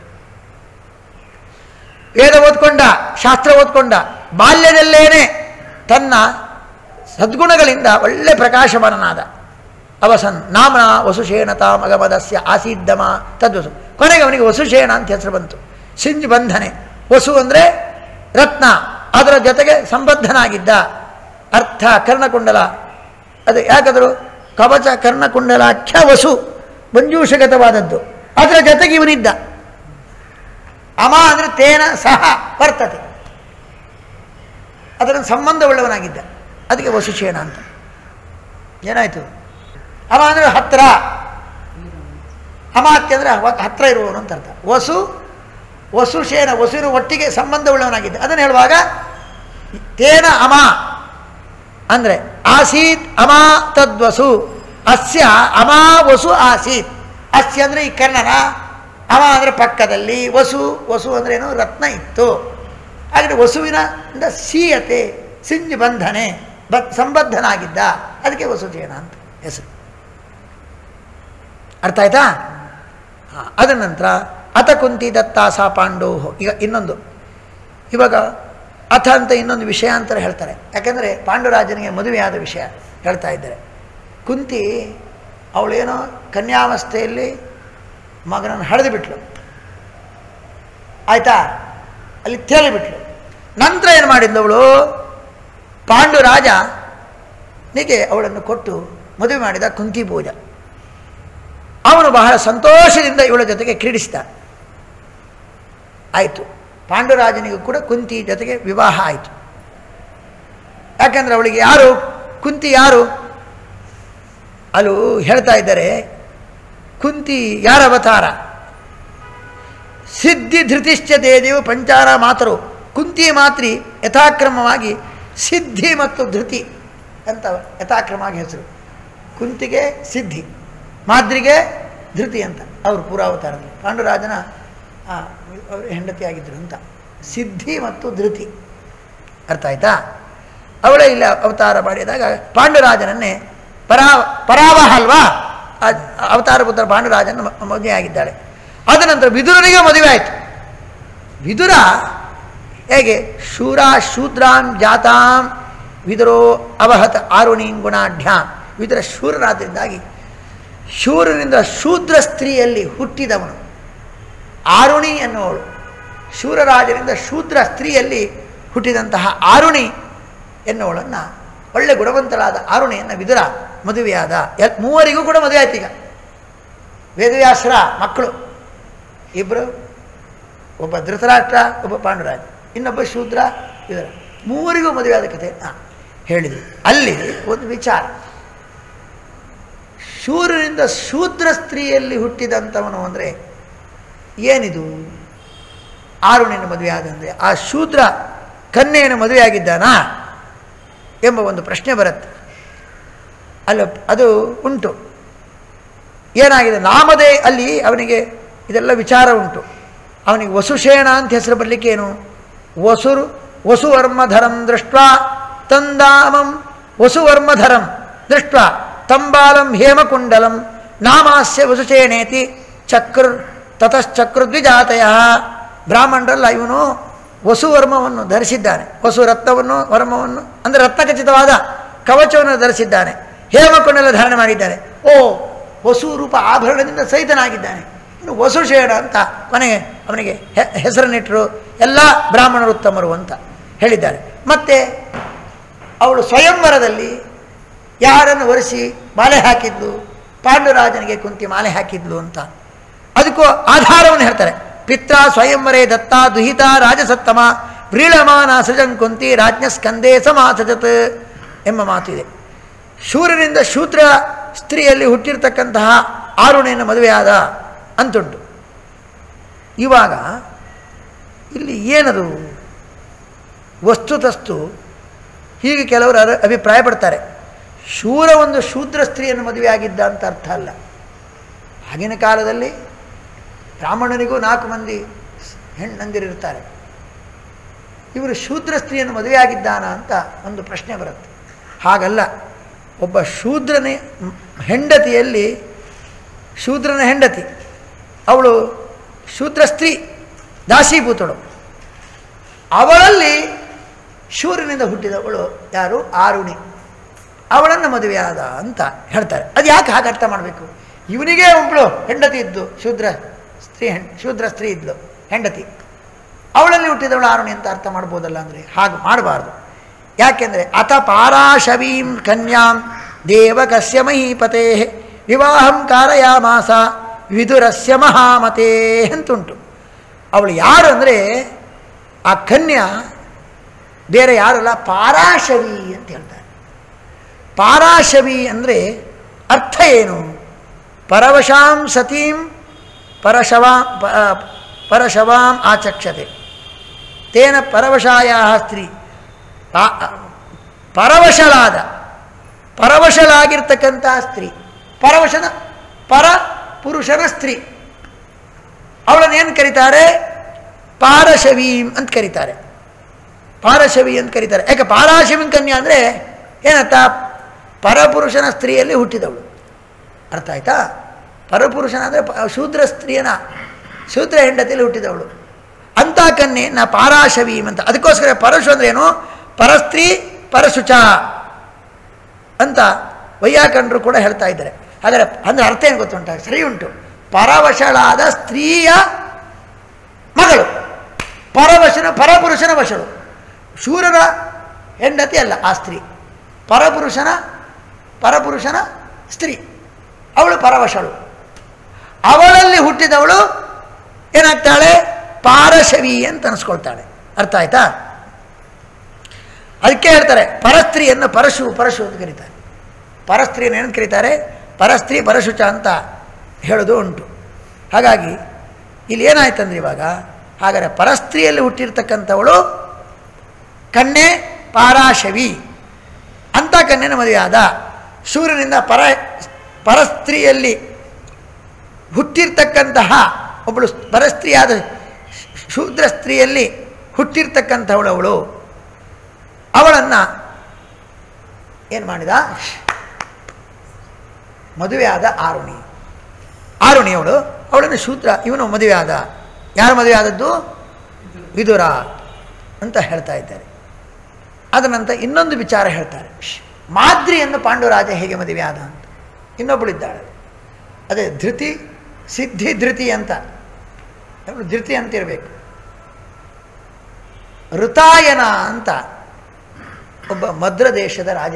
ವೇದ ಓದ್ಕೊಂಡ ಶಾಸ್ತ್ರ ಓದ್ಕೊಂಡ ಬಾಲ್ಯದಲ್ಲೇನೆ ತನ್ನ ಸದ್ಗುಣಗಳಿಂದ ಒಳ್ಳೆ ಪ್ರಕಾಶಮಾನನಾದ ಅವಸನ್ ನಾಮನ ವಸುಶೇಣತ ಮಗಮದಸ್ಯ ಆಸೀದ್ದಮ ತದ್ವಸು ಕೊನೆಗೆ ಅವನಿಗೆ ವಸುಶೇಣ ಅಂತ ಹೆಸರು ಬಂತು ಸಿಂಜ್ ಬಂಧನೆ ವಸು ಅಂದರೆ ರತ್ನ ಅದರ ಜೊತೆಗೆ ಸಂಬದ್ಧನಾಗಿದ್ದ ಅರ್ಥ ಕರ್ಣಕುಂಡಲ ಅದು ಯಾಕಾದರೂ ಕವಚ ಕರ್ಣಕುಂಡಲಾಖ್ಯ ವಸು ಮಂಜೂಷಗತವಾದದ್ದು ಅದರ ಜೊತೆಗೆ ಇವನಿದ್ದ ಅಮ ಅಂದರೆ ತೇನ ಸಹ ವರ್ತತೆ ಅದರ ಸಂಬಂಧವುಳ್ಳವನಾಗಿದ್ದ ಅದಕ್ಕೆ ವಸುಶೇಣ ಅಂತ ಏನಾಯಿತು ಅಮ ಅಂದರೆ ಹತ್ರ ಅಮಾತ್ಯ ಅಂದರೆ ಹತ್ರ ಇರುವವನು ಅಂತ ಅರ್ಥ ವಸು ವಸುಶೇನ ವಸುವಿನ ಒಟ್ಟಿಗೆ ಸಂಬಂಧವುಳ್ಳವನಾಗಿದ್ದ ಅದನ್ನು ಹೇಳುವಾಗ ತೇನ ಅಮ ಅಂದರೆ ಆಸೀತ್ ಅಮ ತದ್ವಸು ಅಸ್ಯ ಅಮಾ ವಸು ಆಸೀತ್ ಅಸ್ಯ ಅಂದರೆ ಈ ಕರ್ಣನ ಅಮ ಅಂದರೆ ಪಕ್ಕದಲ್ಲಿ ವಸು ವಸು ಅಂದ್ರೆ ಏನು ರತ್ನ ಇತ್ತು ಹಾಗೆ ವಸುವಿನ ಇಂದ ಸೀಯತೆ ಸಿಂಜ್ ಬಂಧನೆ ಬ ಸಂಬದ್ಧನಾಗಿದ್ದ ಅದಕ್ಕೆ ವಸುಜೇನ ಅಂತ ಹೆಸರು ಅರ್ಥ ಆಯ್ತಾ ಹಾಂ ಅದರ ನಂತರ ಅತ ಕುಂತಿ ದತ್ತಾಸ ಪಾಂಡೋ ಈಗ ಇನ್ನೊಂದು ಇವಾಗ ಅಥ ಅಂತ ಇನ್ನೊಂದು ವಿಷಯ ಅಂತ ಹೇಳ್ತಾರೆ ಯಾಕಂದರೆ ಪಾಂಡುರಾಜನಿಗೆ ಮದುವೆಯಾದ ವಿಷಯ ಹೇಳ್ತಾ ಇದ್ದಾರೆ ಕುಂತಿ ಅವಳೇನೋ ಕನ್ಯಾವಸ್ಥೆಯಲ್ಲಿ ಮಗನನ್ನು ಹಡೆದು ಬಿಟ್ಲು ಆಯ್ತಾ ಅಲ್ಲಿ ತೇಲಿಬಿಟ್ಲು ನಂತರ ಏನು ಮಾಡಿದ್ಲು ಅವಳು ಪಾಂಡುರಾಜ ನಿಗೆ ಅವಳನ್ನು ಕೊಟ್ಟು ಮದುವೆ ಮಾಡಿದ ಕುಂತಿ ಪೂಜ ಅವನು ಬಹಳ ಸಂತೋಷದಿಂದ ಇವಳ ಜೊತೆಗೆ ಕ್ರೀಡಿಸಿದ ಆಯಿತು ಪಾಂಡುರಾಜನಿಗೂ ಕೂಡ ಕುಂತಿ ಜೊತೆಗೆ ವಿವಾಹ ಆಯಿತು ಯಾಕಂದ್ರೆ ಅವಳಿಗೆ ಯಾರು ಕುಂತಿ ಯಾರು ಅಲ್ಲೂ ಹೇಳ್ತಾ ಇದ್ದಾರೆ ಕುಂತಿ ಯಾರ ಅವತಾರ ಸಿದ್ಧಿ ಧೃತಿಶ್ಚ ದೇದೇವು ಪಂಚಾರ ಮಾತರು ಕುಂತಿ ಮಾತ್ರಿ ಯಥಾಕ್ರಮವಾಗಿ ಸಿದ್ಧಿ ಮತ್ತು ಧೃತಿ ಅಂತ ಯಥಾಕ್ರಮವಾಗಿ ಹೆಸರು ಕುಂತಿಗೆ ಸಿದ್ಧಿ ಮಾದ್ರಿಗೆ ಧೃತಿ ಅಂತ ಅವರು ಪೂರಾವತಾರದಲ್ಲಿ ಪಾಂಡುರಾಜನ ಆ, ಅವರು ಹೆಂಡತಿಯಾಗಿದ್ದರು ಅಂತ ಸಿದ್ಧಿ ಮತ್ತು ಧೃತಿ ಅರ್ಥ ಆಯ್ತಾ ಅವಳೇ ಇಲ್ಲಿ ಅವತಾರ ಮಾಡಿದಾಗ ಪಾಂಡುರಾಜನನ್ನೇ ಪರಾ ಪರಾವಹ ಅಲ್ವಾ ಆ ಅವತಾರ ಪುತ್ರ ಪಾಂಡುರಾಜನ ಮ- ಮದುವೆ ಆಗಿದ್ದಾಳೆ ಅದ ನಂತರ ವಿದುರನಿಗೆ ಮದುವೆ ಆಯಿತು ವಿದುರ ಹೇಗೆ ಶೂರ ಶೂದ್ರಾಂ ಜಾತಾಂ ವಿದುರೋ ಅವಹತ ಆರುಣೀಂ ಗುಣಾಢ್ಯಾಂ ವಿದುರ ಶೂರರಾದ್ದರಿಂದಾಗಿ ಶೂರನಿಂದ ಶೂದ್ರ ಸ್ತ್ರೀಯಲ್ಲಿ ಹುಟ್ಟಿದವನು ಆರುಣಿ ಎನ್ನುವಳು ಶೂರರಾಜನಿಂದ ಶೂದ್ರ ಸ್ತ್ರೀಯಲ್ಲಿ ಹುಟ್ಟಿದಂತಹ ಆರುಣಿ ಎನ್ನುವಳನ್ನು ಒಳ್ಳೆ ಗುಣವಂತರಾದ ಆರುಣಿಯನ್ನು ವಿದುರ ಮದುವೆಯಾದ ಎಲ್ ಮೂವರಿಗೂ ಕೂಡ ಮದುವೆ ಆಯ್ತು ಈಗ ವೇದವ್ಯಾಸರ ಮಕ್ಕಳು ಇಬ್ಬರು ಒಬ್ಬ ಧೃತರಾಷ್ಟ್ರ ಒಬ್ಬ ಪಾಂಡುರಾಜ ಇನ್ನೊಬ್ಬ ಶೂದ್ರ ವಿದುರ ಮೂವರಿಗೂ ಮದುವೆಯಾದ ಕಥೆ ಹಾಂ ಹೇಳಿದ್ವಿ ಅಲ್ಲಿ ಒಂದು ವಿಚಾರ ಶೂರನಿಂದ ಶೂದ್ರ ಸ್ತ್ರೀಯಲ್ಲಿ ಹುಟ್ಟಿದಂಥವನು ಅಂದರೆ ಏನಿದು ಆರುಣಿನ ಮದುವೆ ಆದಂದರೆ ಆ ಶೂದ್ರ ಕನ್ಯೆಯನ್ನು ಮದುವೆಯಾಗಿದ್ದಾನಾ ಎಂಬ ಒಂದು ಪ್ರಶ್ನೆ ಬರುತ್ತೆ ಅಲ್ಲ ಅದು ಉಂಟು ಏನಾಗಿದೆ ನಾಮದೇ ಅಲ್ಲಿ ಅವನಿಗೆ ಇದೆಲ್ಲ ವಿಚಾರ ಉಂಟು ಅವನಿಗೆ ವಸುಶೇಣ ಅಂತ ಹೆಸರು ಬರಲಿಕ್ಕೆ ಏನು ವಸುರು ವಸುವರ್ಮಧರಂ ದೃಷ್ಟ ತಂದಾಮಂ ವಸುವರ್ಮಧರಂ ದೃಷ್ಟ ತಂಬಾಲಂ ಹೇಮಕುಂಡಲಂ ನಾಮಾಸ್ಯ ವಸುಶೇಣೇತಿ ಚಕ್ರ ತತಶ್ಚಕ್ರದ್ವಿಜಾತಯ ಬ್ರಾಹ್ಮಣರಲ್ಲ ಇವನು ವಸುವರ್ಮವನ್ನು ಧರಿಸಿದ್ದಾನೆ ವಸು ರತ್ನವನ್ನು ವರ್ಮವನ್ನು ಅಂದರೆ ರತ್ನಖಚಿತವಾದ ಕವಚವನ್ನು ಧರಿಸಿದ್ದಾನೆ ಹೇಮಕುಂಡಲ ಧಾರಣೆ ಮಾಡಿದ್ದಾನೆ ಓ ವಸು ರೂಪ ಆಭರಣದಿಂದ ಸಹಿತನಾಗಿದ್ದಾನೆ ಇನ್ನು ವಸುಶೇಣ ಅಂತ ಕೊನೆಗೆ ಅವನಿಗೆ ಹೆ- ಹೆಸರನ್ನಿಟ್ಟರು ಎಲ್ಲ ಬ್ರಾಹ್ಮಣರು ಉತ್ತಮರು ಅಂತ ಹೇಳಿದ್ದಾರೆ ಮತ್ತು ಅವಳು ಸ್ವಯಂವರದಲ್ಲಿ ಯಾರನ್ನು ಒರೆಸಿ ಮಾಲೆ ಹಾಕಿದ್ಲು ಪಾಂಡುರಾಜನಿಗೆ ಕುಂತಿ ಮಾಲೆ ಹಾಕಿದ್ಲು ಅಂತ ಅದಕ್ಕೂ ಆಧಾರವನ್ನು ಹೇಳ್ತಾರೆ ಪಿತ್ರ ಸ್ವಯಂವರೇ ದತ್ತ ದುಹಿತ ರಾಜಸತ್ತಮ ವ್ರೀಳಮಾನ ಸೃಜಂ ಕುಂತಿ ರಾಜ್ಞ ಸ್ಕಂದೇ ಸಮಾಸಜತ್ ಎಂಬ ಮಾತು ಇದೆ ಶೂರನಿಂದ ಶೂದ್ರ ಸ್ತ್ರೀಯಲ್ಲಿ ಹುಟ್ಟಿರ್ತಕ್ಕಂತಹ ಆರುಣಿಯನ್ನು ಮದುವೆಯಾದ ಅಂತುಂಟು ಇವಾಗ ಇಲ್ಲಿ ಏನದು ವಸ್ತುತಸ್ತು ಹೀಗೆ ಕೆಲವರು ಅರ ಅಭಿಪ್ರಾಯ ಪಡ್ತಾರೆ ಶೂರ ಒಂದು ಶೂದ್ರ ಸ್ತ್ರೀಯನ್ನು ಮದುವೆಯಾಗಿದ್ದ ಅಂತ ಅರ್ಥ ಅಲ್ಲ ಆಗಿನ ಕಾಲದಲ್ಲಿ ಬ್ರಾಹ್ಮಣನಿಗೂ ನಾಲ್ಕು ಮಂದಿ ಹೆಣ್ಣಂದಿರಿರ್ತಾರೆ ಇವರು ಶೂದ್ರ ಸ್ತ್ರೀಯನ್ನು ಮದುವೆಯಾಗಿದ್ದಾನ ಅಂತ ಒಂದು ಪ್ರಶ್ನೆ ಬರುತ್ತೆ ಹಾಗಲ್ಲ ಒಬ್ಬ ಶೂದ್ರನೇ ಮ್, ಹೆಂಡತಿಯಲ್ಲಿ ಶೂದ್ರನ ಹೆಂಡತಿ ಅವಳು ಶೂದ್ರ ಸ್ತ್ರೀ ದಾಸೀಭೂತಳು ಅವಳಲ್ಲಿ ಶೂರನಿಂದ ಹುಟ್ಟಿದವಳು ಯಾರು ಆರುಣಿ ಅವಳನ್ನು ಮದುವೆಯಾದ ಅಂತ ಹೇಳ್ತಾರೆ ಅದು ಯಾಕೆ ಹಾಗೆ ಅರ್ಥ ಮಾಡಬೇಕು ಇವನಿಗೆ ಒಬ್ಬಳು ಹೆಂಡತಿ ಇದ್ದು ಶೂದ್ರ ಸ್ತ್ರೀ ಹೆಣ್ ಶೂದ್ರ ಸ್ತ್ರೀ ಇದ್ಲು ಹೆಂಡತಿ ಅವಳಲ್ಲಿ ಹುಟ್ಟಿದವಳು ಆರುಣಿ ಅಂತ ಅರ್ಥ ಮಾಡ್ಬೋದಲ್ಲ ಅಂದರೆ ಹಾಗೆ ಮಾಡಬಾರ್ದು ಯಾಕೆಂದರೆ ಅತ ಪಾರಾಶವೀಂ ಕನ್ಯಾಂ ದೇವಕಸ್ಯ ಮಹೀಪತೆ ವಿವಾಹಂ ಕಾರಯಾಮಾಸ ವಿದುರಸ್ಯ ಮಹಾಮತೇ ಅಂತುಂಟು ಅವಳು ಯಾರು ಅಂದರೆ ಆ ಕನ್ಯಾ ಬೇರೆ ಯಾರಲ್ಲ ಪಾರಾಶವಿ ಅಂತ ಹೇಳ್ತಾರೆ ಪಾರಾಶವಿ ಅಂದರೆ ಅರ್ಥ ಏನು ಪರವಶಾಂ ಸತೀಂ ಪರಶವಾ ಪ- ಪರಶವಾಂ ಆಚಕ್ಷತೆ ತೇನ ಪರವಶಾಯ ಸ್ತ್ರೀ ಪಾ- ಪರವಶಲಾದ ಪರವಶಲಾಗಿರ್ತಕ್ಕಂಥ ಸ್ತ್ರೀ ಪರವಶನ ಪರ ಪುರುಷನ ಸ್ತ್ರೀ ಅವಳನ್ನು ಏನು ಕರೀತಾರೆ ಪಾರಶವೀಂ ಅಂತ ಕರೀತಾರೆ ಪಾರಶವಿ ಅಂತ ಕರೀತಾರೆ ಯಾಕೆ ಪಾರಾಶವಿ ಕನ್ಯಾ ಅಂದರೆ ಏನರ್ಥ ಪರಪುರುಷನ ಸ್ತ್ರೀಯಲ್ಲಿ ಹುಟ್ಟಿದವಳು ಅರ್ಥ ಆಯ್ತಾ ಪರಪುರುಷನ ಅಂದರೆ ಪ- ಶೂದ್ರ ಸ್ತ್ರೀಯನ ಶೂದ್ರ ಹೆಂಡತಿಯಲ್ಲಿ ಹುಟ್ಟಿದವಳು ಅಂಥ ಕನ್ಯೆಯನ್ನು ಪಾರಾಶವೀಂ ಅಂತ ಅದಕ್ಕೋಸ್ಕರ ಪರಶು ಅಂದ್ರೆ ಏನು ಪರಸ್ತ್ರೀ ಪರಶುಚ ಅಂತ ವೈಯಾಕರಣರು ಕೂಡ ಹೇಳ್ತಾ ಇದ್ದಾರೆ ಆದರೆ ಅಂದರೆ ಅರ್ಥ ಏನು ಗೊತ್ತುಂಟ ಸರಿ ಉಂಟು ಪರವಶಳಾದ ಸ್ತ್ರೀಯ ಮಗಳು ಪರವಶನ ಪರಪುರುಷನ ವಶಳು ಶೂರರ ಹೆಂಡತಿ ಅಲ್ಲ ಆ ಸ್ತ್ರೀ ಪರಪುರುಷನ ಪರಪುರುಷನ ಸ್ತ್ರೀ ಅವಳು ಪರವಶಳು ಅವಳಲ್ಲಿ ಹುಟ್ಟಿದವಳು ಏನಾಗ್ತಾಳೆ ಪಾರಶವಿ ಅಂತ ಅನಿಸ್ಕೊಳ್ತಾಳೆ ಅರ್ಥ ಆಯ್ತಾ ಅದಕ್ಕೆ ಹೇಳ್ತಾರೆ ಪರಸ್ತ್ರೀಯನ್ನು ಪರಶು ಪರಶು ಅಂತ ಕರೀತಾರೆ ಪರಸ್ತ್ರೀಯನ್ನು ಏನು ಕರೀತಾರೆ ಪರಸ್ತ್ರೀ ಪರಶುಚ ಅಂತ ಹೇಳೋದು ಉಂಟು ಹಾಗಾಗಿ ಇಲ್ಲಿ ಏನಾಯ್ತಂದ್ರೆ ಇವಾಗ ಹಾಗಾದರೆ ಪರಸ್ತ್ರೀಯಲ್ಲಿ ಹುಟ್ಟಿರ್ತಕ್ಕಂಥವಳು ಕನ್ಯೆ ಪಾರಾಶವಿ ಅಂಥ ಕನ್ಯೆನ ಮದುವೆಯಾದ ಸೂರ್ಯನಿಂದ ಪರ ಪರಸ್ತ್ರೀಯಲ್ಲಿ ಹುಟ್ಟಿರ್ತಕ್ಕಂತಹ ಒಬ್ಬಳು ಪರಸ್ತ್ರೀಯಾದ ಶೂದ್ರ ಸ್ತ್ರೀಯಲ್ಲಿ ಹುಟ್ಟಿರ್ತಕ್ಕಂಥವಳವಳು ಅವಳನ್ನು ಏನು ಮಾಡಿದ ಮದುವೆಯಾದ ಆರುಣಿ ಆರುಣಿ ಅವಳು ಅವಳನ್ನು ಶೂದ್ರ ಇವನು ಮದುವೆ ಆದ ಯಾರು ಮದುವೆ ಆದದ್ದು ವಿದುರ ಅಂತ ಹೇಳ್ತಾ ಇದ್ದಾರೆ ಅದ ನಂತರ ಇನ್ನೊಂದು ವಿಚಾರ ಹೇಳ್ತಾರೆ ಮಾದ್ರಿಯನ್ನು ಪಾಂಡುರಾಜ ಹೇಗೆ ಮದುವೆ ಆದ ಅಂತ ಇನ್ನೊಬ್ಬಳಿದ್ದಾಳೆ ಅದೇ ಧೃತಿ ಸಿದ್ಧಿ ಧೃತಿ ಅಂತ ಅವಳು ಧೃತಿ ಅಂತ ಇರಬೇಕು ಋತಾಯನ ಅಂತ ಒಬ್ಬ ಮದ್ರ ದೇಶದ ರಾಜ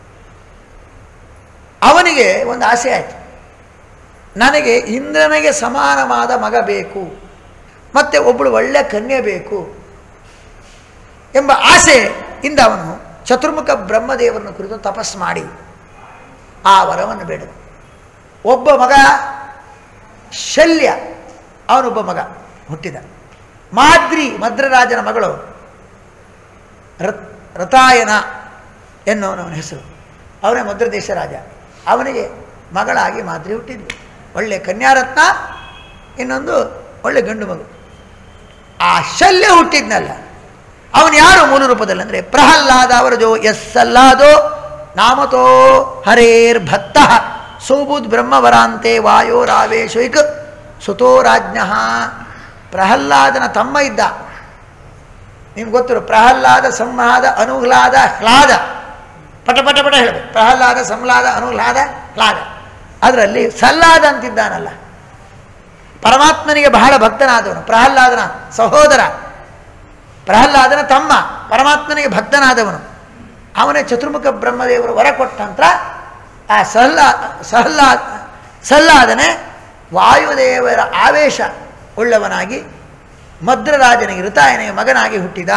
ಅವನಿಗೆ ಒಂದು ಆಸೆ ಆಯಿತು ನನಗೆ ಇಂದ್ರನಿಗೆ ಸಮಾನವಾದ ಮಗ ಬೇಕು ಮತ್ತು ಒಬ್ಬಳು ಒಳ್ಳೆಯ ಕನ್ಯೆ ಬೇಕು ಎಂಬ ಆಸೆ ಇಂದ ಅವನು ಚತುರ್ಮುಖ ಬ್ರಹ್ಮದೇವರನ್ನು ಕುರಿತು ತಪಸ್ಸು ಮಾಡಿ ಆ ವರವನ್ನು ಬೇಡನು ಒಬ್ಬ ಮಗ ಶಲ್ಯ ಅವನೊಬ್ಬ ಮಗ ಹುಟ್ಟಿದ ಮಾದ್ರಿ ಮದ್ರರಾಜನ ಮಗಳು ರತ್ ರತಾಯನ ಎನ್ನುವನವನ ಹೆಸರು ಅವನೇ ಮದ್ರದೇಶ ರಾಜ ಅವನಿಗೆ ಮಗಳಾಗಿ ಮಾದ್ರಿ ಹುಟ್ಟಿದ್ಲು ಒಳ್ಳೆ ಕನ್ಯಾರತ್ನ ಇನ್ನೊಂದು ಒಳ್ಳೆ ಗಂಡು ಮಗು ಆ ಶಲ್ಯ ಹುಟ್ಟಿದ್ನಲ್ಲ ಅವನು ಯಾರು ಮೂಲ ರೂಪದಲ್ಲಿ ಅಂದರೆ ಪ್ರಹ್ಲಾದ ಅವರ ಜೋ ಎಸ್ಸಲ್ಲಾದೋ ನಾಮತೋ ಹರೇರ್ ಭಕ್ತ ಸೋಬುದ್ ಬ್ರಹ್ಮವರಾಂತೆ ವಾಯೋರಾವೇಶೈಕ ಸುತೋ ರಾಜ್ಞ ಪ್ರಹ್ಲಾದನ ತಮ್ಮ ಇದ್ದ ನಿಮ್ಗೆ ಗೊತ್ತಿರೋ ಪ್ರಹ್ಲಾದ ಸಂಹ್ಲಾದ ಅನುಹ್ಲಾದ ಹ್ಲಾದ ಪಟ ಪಟ ಪಟ ಹೇಳಬೇಕು ಪ್ರಹ್ಲಾದ ಸಂಹ್ಲಾದ ಅನುಹ್ಲಾದ ಹ್ಲಾದ ಅದರಲ್ಲಿ ಸಲ್ಲಾದ ಅಂತಿದ್ದಾನಲ್ಲ ಪರಮಾತ್ಮನಿಗೆ ಬಹಳ ಭಕ್ತನಾದವನು ಪ್ರಹ್ಲಾದನ ಸಹೋದರ ಪ್ರಹ್ಲಾದನ ತಮ್ಮ ಪರಮಾತ್ಮನಿಗೆ ಭಕ್ತನಾದವನು ಅವನೇ ಚತುರ್ಮುಖ ಬ್ರಹ್ಮದೇವರು ವರ ಕೊಟ್ಟ ನಂತರ ಆ ಸಹ್ಲಾ ಸಹ್ಲಾ ಸಲ್ಲಾದನೆ ವಾಯುದೇವರ ಆವೇಶ ಉಳ್ಳವನಾಗಿ ಮದ್ರರಾಜನಿಗೆ ಋತಾಯನಿಗೆ ಮಗನಾಗಿ ಹುಟ್ಟಿದ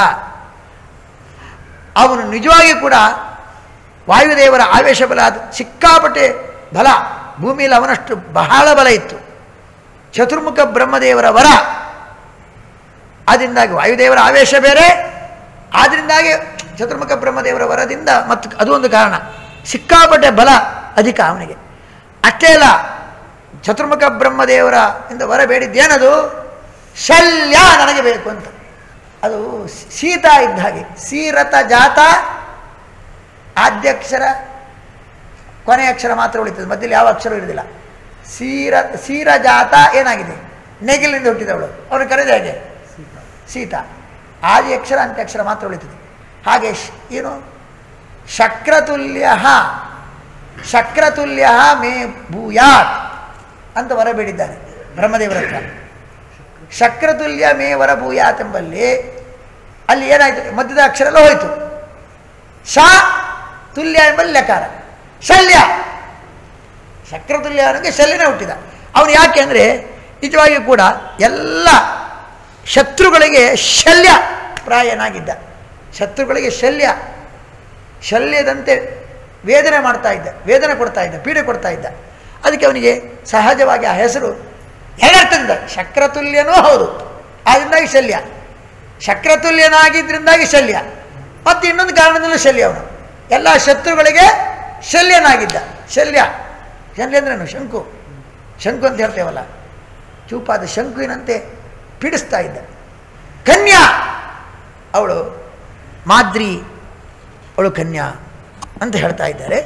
ಅವನು ನಿಜವಾಗಿ ಕೂಡ ವಾಯುದೇವರ ಆವೇಶ ಬಲ ಅದು ಸಿಕ್ಕಾಪಟ್ಟೆ ಬಲ ಭೂಮಿಯಲ್ಲಿ ಅವನಷ್ಟು ಬಹಳ ಬಲ ಇತ್ತು ಚತುರ್ಮುಖ ಬ್ರಹ್ಮದೇವರ ವರ ಅದರಿಂದಾಗಿ ವಾಯುದೇವರ ಆವೇಶ ಬೇರೆ ಆದ್ದರಿಂದಾಗಿ ಚತುರ್ಮುಖ ಬ್ರಹ್ಮದೇವರ ವರದಿಂದ ಮತ್ತು ಅದು ಒಂದು ಕಾರಣ ಸಿಕ್ಕಾಪಟ್ಟೆ ಬಲ ಅಧಿಕ ಅವನಿಗೆ ಅಷ್ಟೇ ಅಲ್ಲ ಚತುರ್ಮುಖ ಬ್ರಹ್ಮದೇವರ ಇಂದ ವರ ಬೇಡಿದ್ದೇನದು ಶಲ್ಯ ನನಗೆ ಬೇಕು ಅಂತ ಅದು ಸೀತಾ ಇದ್ದ ಹಾಗೆ ಸೀರತ ಜಾತ ಆದ್ಯಕ್ಷರ ಕೊನೆಯ ಅಕ್ಷರ ಮಾತ್ರ ಉಳಿತದೆ ಮಧ್ಯದಲ್ಲಿ ಯಾವ ಅಕ್ಷರ ಇರೋದಿಲ್ಲ ಸೀರ ಸೀರಜಾತ ಏನಾಗಿದೆ ನೆಗಿಲಿನಿಂದ ಹುಟ್ಟಿದವಳು ಅವನು ಕರೆದ ಹೇಗೆ ಸೀತಾ ಆದಿ ಅಕ್ಷರ ಅಂತ್ಯಕ್ಷರ ಮಾತ್ರ ಉಳಿತದೆ ಹಾಗೆ ಶ್- ಏನು ಶಕ್ರತುಲ್ಯ ಶಕ್ರತುಲ್ಯ ಮೇ ಭೂಯಾತ್ ಅಂತ ವರ ಬೇಡಿದ್ದಾನೆ ಬ್ರಹ್ಮದೇವರ ಹತ್ರ ಶಕ್ರತುಲ್ಯ ಮೇ ವರ ಭೂಯಾತ್ ಎಂಬಲ್ಲಿ ಅಲ್ಲಿ ಏನಾಯಿತು ಮಧ್ಯದ ಅಕ್ಷರ ಎಲ್ಲ ಹೋಯಿತು ಶ ತುಲ್ಯ ಎಂಬಲ್ಲಿ ಲೆಕಾರ ಶಲ್ಯ ಶಕ್ರತುಲ್ಯ ಅವನಿಗೆ ಶಲ್ಯನೇ ಹುಟ್ಟಿದ ಅವನು ಯಾಕೆ ಅಂದರೆ ನಿಜವಾಗಿಯೂ ಕೂಡ ಎಲ್ಲ ಶತ್ರುಗಳಿಗೆ ಶಲ್ಯ ಪ್ರಾಯನಾಗಿದ್ದ ಶತ್ರುಗಳಿಗೆ ಶಲ್ಯ ಶಲ್ಯದಂತೆ ವೇದನೆ ಮಾಡ್ತಾ ಇದ್ದ ವೇದನೆ ಕೊಡ್ತಾ ಇದ್ದ ಪೀಡೆ ಕೊಡ್ತಾ ಇದ್ದ ಅದಕ್ಕೆ ಅವನಿಗೆ ಸಹಜವಾಗಿ ಆ ಹೆಸರು ಎರಡರ್ಥದಿಂದ ಶಕ್ರತುಲ್ಯನೂ ಹೌದು ಆದ್ದರಿಂದಾಗಿ ಶಲ್ಯ ಶಕ್ರತುಲ್ಯನಾಗಿದ್ದರಿಂದಾಗಿ ಶಲ್ಯ ಮತ್ತು ಇನ್ನೊಂದು ಕಾರಣದಲ್ಲೂ ಶಲ್ಯ ಅವನು ಎಲ್ಲ ಶತ್ರುಗಳಿಗೆ ಶಲ್ಯನಾಗಿದ್ದ ಶಲ್ಯ ಶಲ್ಯ ಅಂದ್ರೇನು ಶಂಕು ಶಂಕು ಅಂತ ಹೇಳ್ತೇವಲ್ಲ ಚೂಪಾದ ಶಂಕುವಿನಂತೆ ಪೀಡಿಸ್ತಾ ಇದ್ದ ಕನ್ಯಾ ಅವಳು ಮಾದ್ರಿ ಅವಳು ಕನ್ಯಾ ಅಂತ ಹೇಳ್ತಾ ಇದ್ದಾರೆ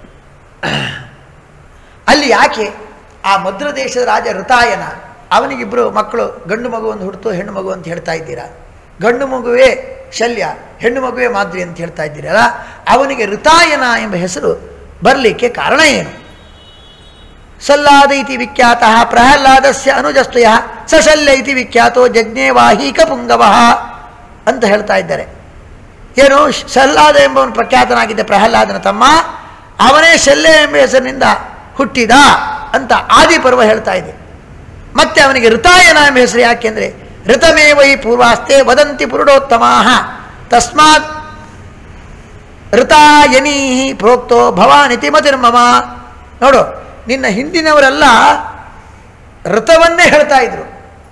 ಅಲ್ಲಿ ಯಾಕೆ ಆ ಮದ್ರ ದೇಶದ ರಾಜ ಋತಾಯನ ಅವನಿಗಿಬ್ಬರು ಮಕ್ಕಳು ಗಂಡು ಮಗು ಒಂದು ಹುಡ್ತು ಹೆಣ್ಣು ಮಗು ಅಂತ ಹೇಳ್ತಾ ಇದ್ದೀರಾ ಗಂಡು ಮಗುವೇ ಶಲ್ಯ ಹೆಣ್ಣು ಮಗುವೇ ಮಾದ್ರಿ ಅಂತ ಹೇಳ್ತಾ ಇದ್ದೀರಲ್ಲ ಅವನಿಗೆ ಋತಾಯನ ಎಂಬ ಹೆಸರು ಬರಲಿಕ್ಕೆ ಕಾರಣ ಏನು ಸಲ್ಲಾದ ಇತಿ ವಿಖ್ಯಾತ ಪ್ರಹ್ಲಾದಸ್ಯ ಅನುಜಸ್ತುಯ ಸಶಲ್ಯ ಇತಿ ವಿಖ್ಯಾತೋ ಜಜ್ಞೆ ವಾಹೀಕ ಪುಂಗವ ಅಂತ ಹೇಳ್ತಾ ಇದ್ದಾರೆ ಏನು ಸಲ್ಲಾದ ಎಂಬವನು ಪ್ರಖ್ಯಾತನಾಗಿದ್ದ ಪ್ರಹ್ಲಾದನ ತಮ್ಮ ಅವನೇ ಶಲ್ಯ ಎಂಬ ಹೆಸರಿನಿಂದ ಹುಟ್ಟಿದ ಅಂತ ಆದಿಪರ್ವ ಹೇಳ್ತಾ ಇದೆ ಮತ್ತೆ ಅವನಿಗೆ ಋತಾಯನ ಎಂಬ ಹೆಸರು ಯಾಕೆಂದರೆ ಋತಮೇ ವೈ ಪೂರ್ವಾಸ್ತೆ ವದಂತಿ ಪುರುಡೋತ್ತಮಾ ತಸ್ಮಾತ್ ಋತಾಯನೀ ಪ್ರೋಕ್ತೋ ಭವಾನಿತಿ ಮತಿರ್ಮಮ ನೋಡು ನಿನ್ನ ಹಿಂದಿನವರೆಲ್ಲ ಋತವನ್ನೇ ಹೇಳ್ತಾ ಇದ್ರು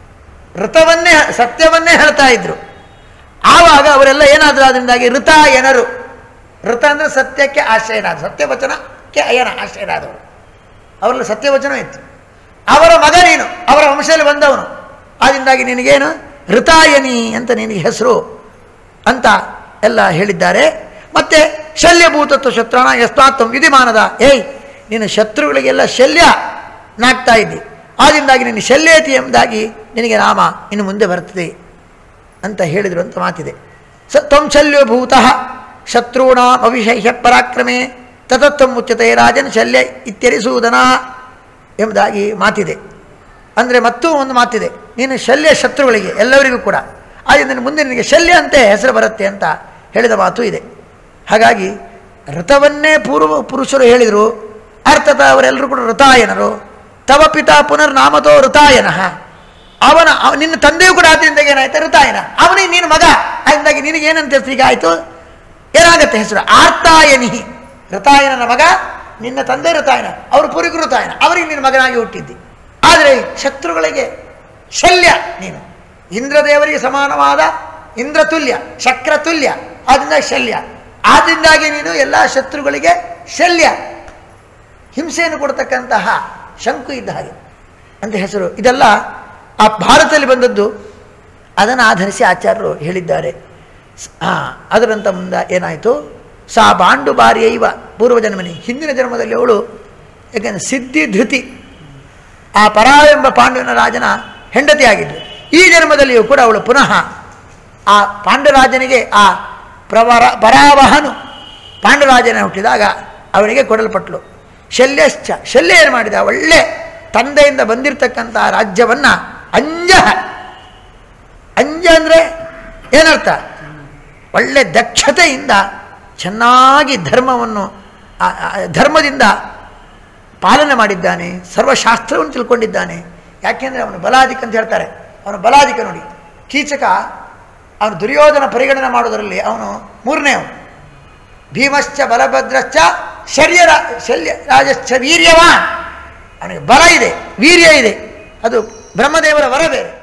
ಋತವನ್ನೇ ಸತ್ಯವನ್ನೇ ಹೇಳ್ತಾ ಇದ್ರು ಆವಾಗ ಅವರೆಲ್ಲ ಏನಾದರೂ ಅದರಿಂದಾಗಿ ಋತಾಯನರು ಋತ ಅಂದರೆ ಸತ್ಯಕ್ಕೆ ಆಶ್ರಯನಾದ ಸತ್ಯವಚನಕ್ಕೆ ಅಯನ ಆಶ್ರಯನಾದವರು ಅವರಲ್ಲಿ ಸತ್ಯವಚನ ಇತ್ತು ಅವರ ಮಗ ನೀನು ಅವರ ವಂಶದಲ್ಲಿ ಬಂದವನು ಆದ್ದರಿಂದಾಗಿ ನಿನಗೇನು ಋತಾಯನಿ ಅಂತ ನಿನಗೆ ಹೆಸರು ಅಂತ ಎಲ್ಲ ಹೇಳಿದ್ದಾರೆ ಮತ್ತೆ ಶಲ್ಯಭೂತತ್ವ ಶತ್ರುಣ ಯಸ್ಮಾತ್ವ ವಿಧಿಮಾನದ ಏಯ್ ನೀನು ಶತ್ರುಗಳಿಗೆಲ್ಲ ಶಲ್ಯ ನಾಗ್ತಾ ಇದ್ದಿ ಆದ್ದರಿಂದಾಗಿ ನಿನ್ನ ಶಲ್ಯತಿ ಎಂಬುದಾಗಿ ನಿನಗೆ ನಾಮ ಇನ್ನು ಮುಂದೆ ಬರ್ತದೆ ಅಂತ ಹೇಳಿದರು ಅಂತ ಮಾತಿದೆ ಸ ತ್ವಂ ಶಲ್ಯಭೂತಃ ಶತ್ರುಣಾಂ ಅವಿಶೇಷ ಪರಾಕ್ರಮೆ ತತತ್ವಂ ಮುಚ್ಚತೆ ರಾಜನ್ ಶಲ್ಯ ಇತ್ಯರಿಸುವುದನ ಎಂಬುದಾಗಿ ಮಾತಿದೆ ಅಂದರೆ ಮತ್ತೂ ಒಂದು ಮಾತಿದೆ ನೀನು ಶಲ್ಯ ಶತ್ರುಗಳಿಗೆ ಎಲ್ಲರಿಗೂ ಕೂಡ ಆದ್ದರಿಂದ ಮುಂದೆ ನಿನಗೆ ಶಲ್ಯ ಅಂತೆ ಹೆಸರು ಬರುತ್ತೆ ಅಂತ ಹೇಳಿದ ಮಾತು ಇದೆ ಹಾಗಾಗಿ ಋತವನ್ನೇ ಪೂರ್ವ ಪುರುಷರು ಹೇಳಿದರು ಅರ್ಥತ ಅವರೆಲ್ಲರೂ ಕೂಡ ಋತಾಯನರು ತವ ಪಿತಾ ಪುನರ್ ನಾಮತೋ ಋತಾಯನಃ ಅವನ ಅವ- ನಿನ್ನ ತಂದೆಯೂ ಕೂಡ ಆದ್ರಿಂದ ಏನಾಯ್ತು ಋತಾಯನ ಅವನಿಗೆ ನೀನು ಮಗ ಅದರಿಂದಾಗಿ ನಿನಗೆ ಏನಂತ ಹೆಸರು ಈಗ ಆಯಿತು ಏನಾಗತ್ತೆ ಹೆಸರು ಆರ್ತಾಯನಿ ಋತಾಯನನ ಮಗ ನಿನ್ನ ತಂದೆ ಋತಾಯನ ಅವರು ಪೂರ್ವಿಕ ಋತಾಯನ ಅವರಿಗೆ ನಿನ್ನ ಮಗನಾಗಿ ಹುಟ್ಟಿದ್ದಿ ಆದರೆ ಶತ್ರುಗಳಿಗೆ ಶಲ್ಯ ನೀನು ಇಂದ್ರದೇವರಿಗೆ ಸಮಾನವಾದ ಇಂದ್ರತುಲ್ಯ ಶಕ್ರತುಲ್ಯ ಆದ್ದರಿಂದ ಶಲ್ಯ ಆದ್ದರಿಂದಾಗಿ ನೀನು ಎಲ್ಲ ಶತ್ರುಗಳಿಗೆ ಶಲ್ಯ ಹಿಂಸೆಯನ್ನು ಕೊಡ್ತಕ್ಕಂತಹ ಶಂಕು ಇದ್ದ ಹಾಗೆ ಅಂತ ಹೆಸರು ಇದೆಲ್ಲ ಆ ಭಾರತದಲ್ಲಿ ಬಂದದ್ದು ಅದನ್ನು ಆಧರಿಸಿ ಆಚಾರ್ಯರು ಹೇಳಿದ್ದಾರೆ ಹಾಂ ಅದರಂತ ಮುಂದೆ ಏನಾಯಿತು ಸಾ ಬಾಂಡು ಬಾರಿಯೈವ ಪೂರ್ವಜನ್ಮನಿ ಹಿಂದಿನ ಜನ್ಮದಲ್ಲಿ ಅವಳು ಯಾಕೆಂದರೆ ಸಿದ್ಧಿ ಧೃತಿ ಆ ಪರಾ ಎಂಬ ಪಾಂಡುವಿನ ರಾಜನ ಹೆಂಡತಿಯಾಗಿದ್ಳು ಈ ಜನ್ಮದಲ್ಲಿಯೂ ಕೂಡ ಅವಳು ಪುನಃ ಆ ಪಾಂಡುರಾಜನಿಗೆ ಆ ಪ್ರವರ ಪರಾವಹನು ಪಾಂಡುರಾಜನ ಹುಟ್ಟಿದಾಗ ಅವನಿಗೆ ಕೊಡಲ್ಪಟ್ಲು ಶಲ್ಯಶ್ಚ ಶಲ್ಯ ಏನು ಮಾಡಿದ ಒಳ್ಳೆ ತಂದೆಯಿಂದ ಬಂದಿರತಕ್ಕಂಥ ರಾಜ್ಯವನ್ನು ಅಂಜ ಅಂಜ ಅಂದರೆ ಏನರ್ಥ ಒಳ್ಳೆ ದಕ್ಷತೆಯಿಂದ ಚೆನ್ನಾಗಿ ಧರ್ಮವನ್ನು ಆ- ಆ ಧರ್ಮದಿಂದ ಪಾಲನೆ ಮಾಡಿದ್ದಾನೆ ಸರ್ವಶಾಸ್ತ್ರವನ್ನು ತಿಳ್ಕೊಂಡಿದ್ದಾನೆ ಯಾಕೆಂದರೆ ಅವನು ಬಲಾಧಿಕ ಅಂತ ಹೇಳ್ತಾರೆ ಅವನು ಬಲಾಧಿಕ ನೋಡಿ ಕೀಚಕ ಅವನು ದುರ್ಯೋಧನ ಪರಿಗಣನೆ ಮಾಡೋದರಲ್ಲಿ ಅವನು ಮೂರನೇ ಅವನು ಭೀಮಶ್ಚ ಬಲಭದ್ರಶ್ಚ ಶರ್ಯ ಶಲ್ಯ ರಾಜಶ್ಚ ವೀರ್ಯವಾನ್ ಅವನಿಗೆ ಬಲ ಇದೆ ವೀರ್ಯ ಇದೆ ಅದು ಬ್ರಹ್ಮದೇವರ ವರ ಬೇರೆ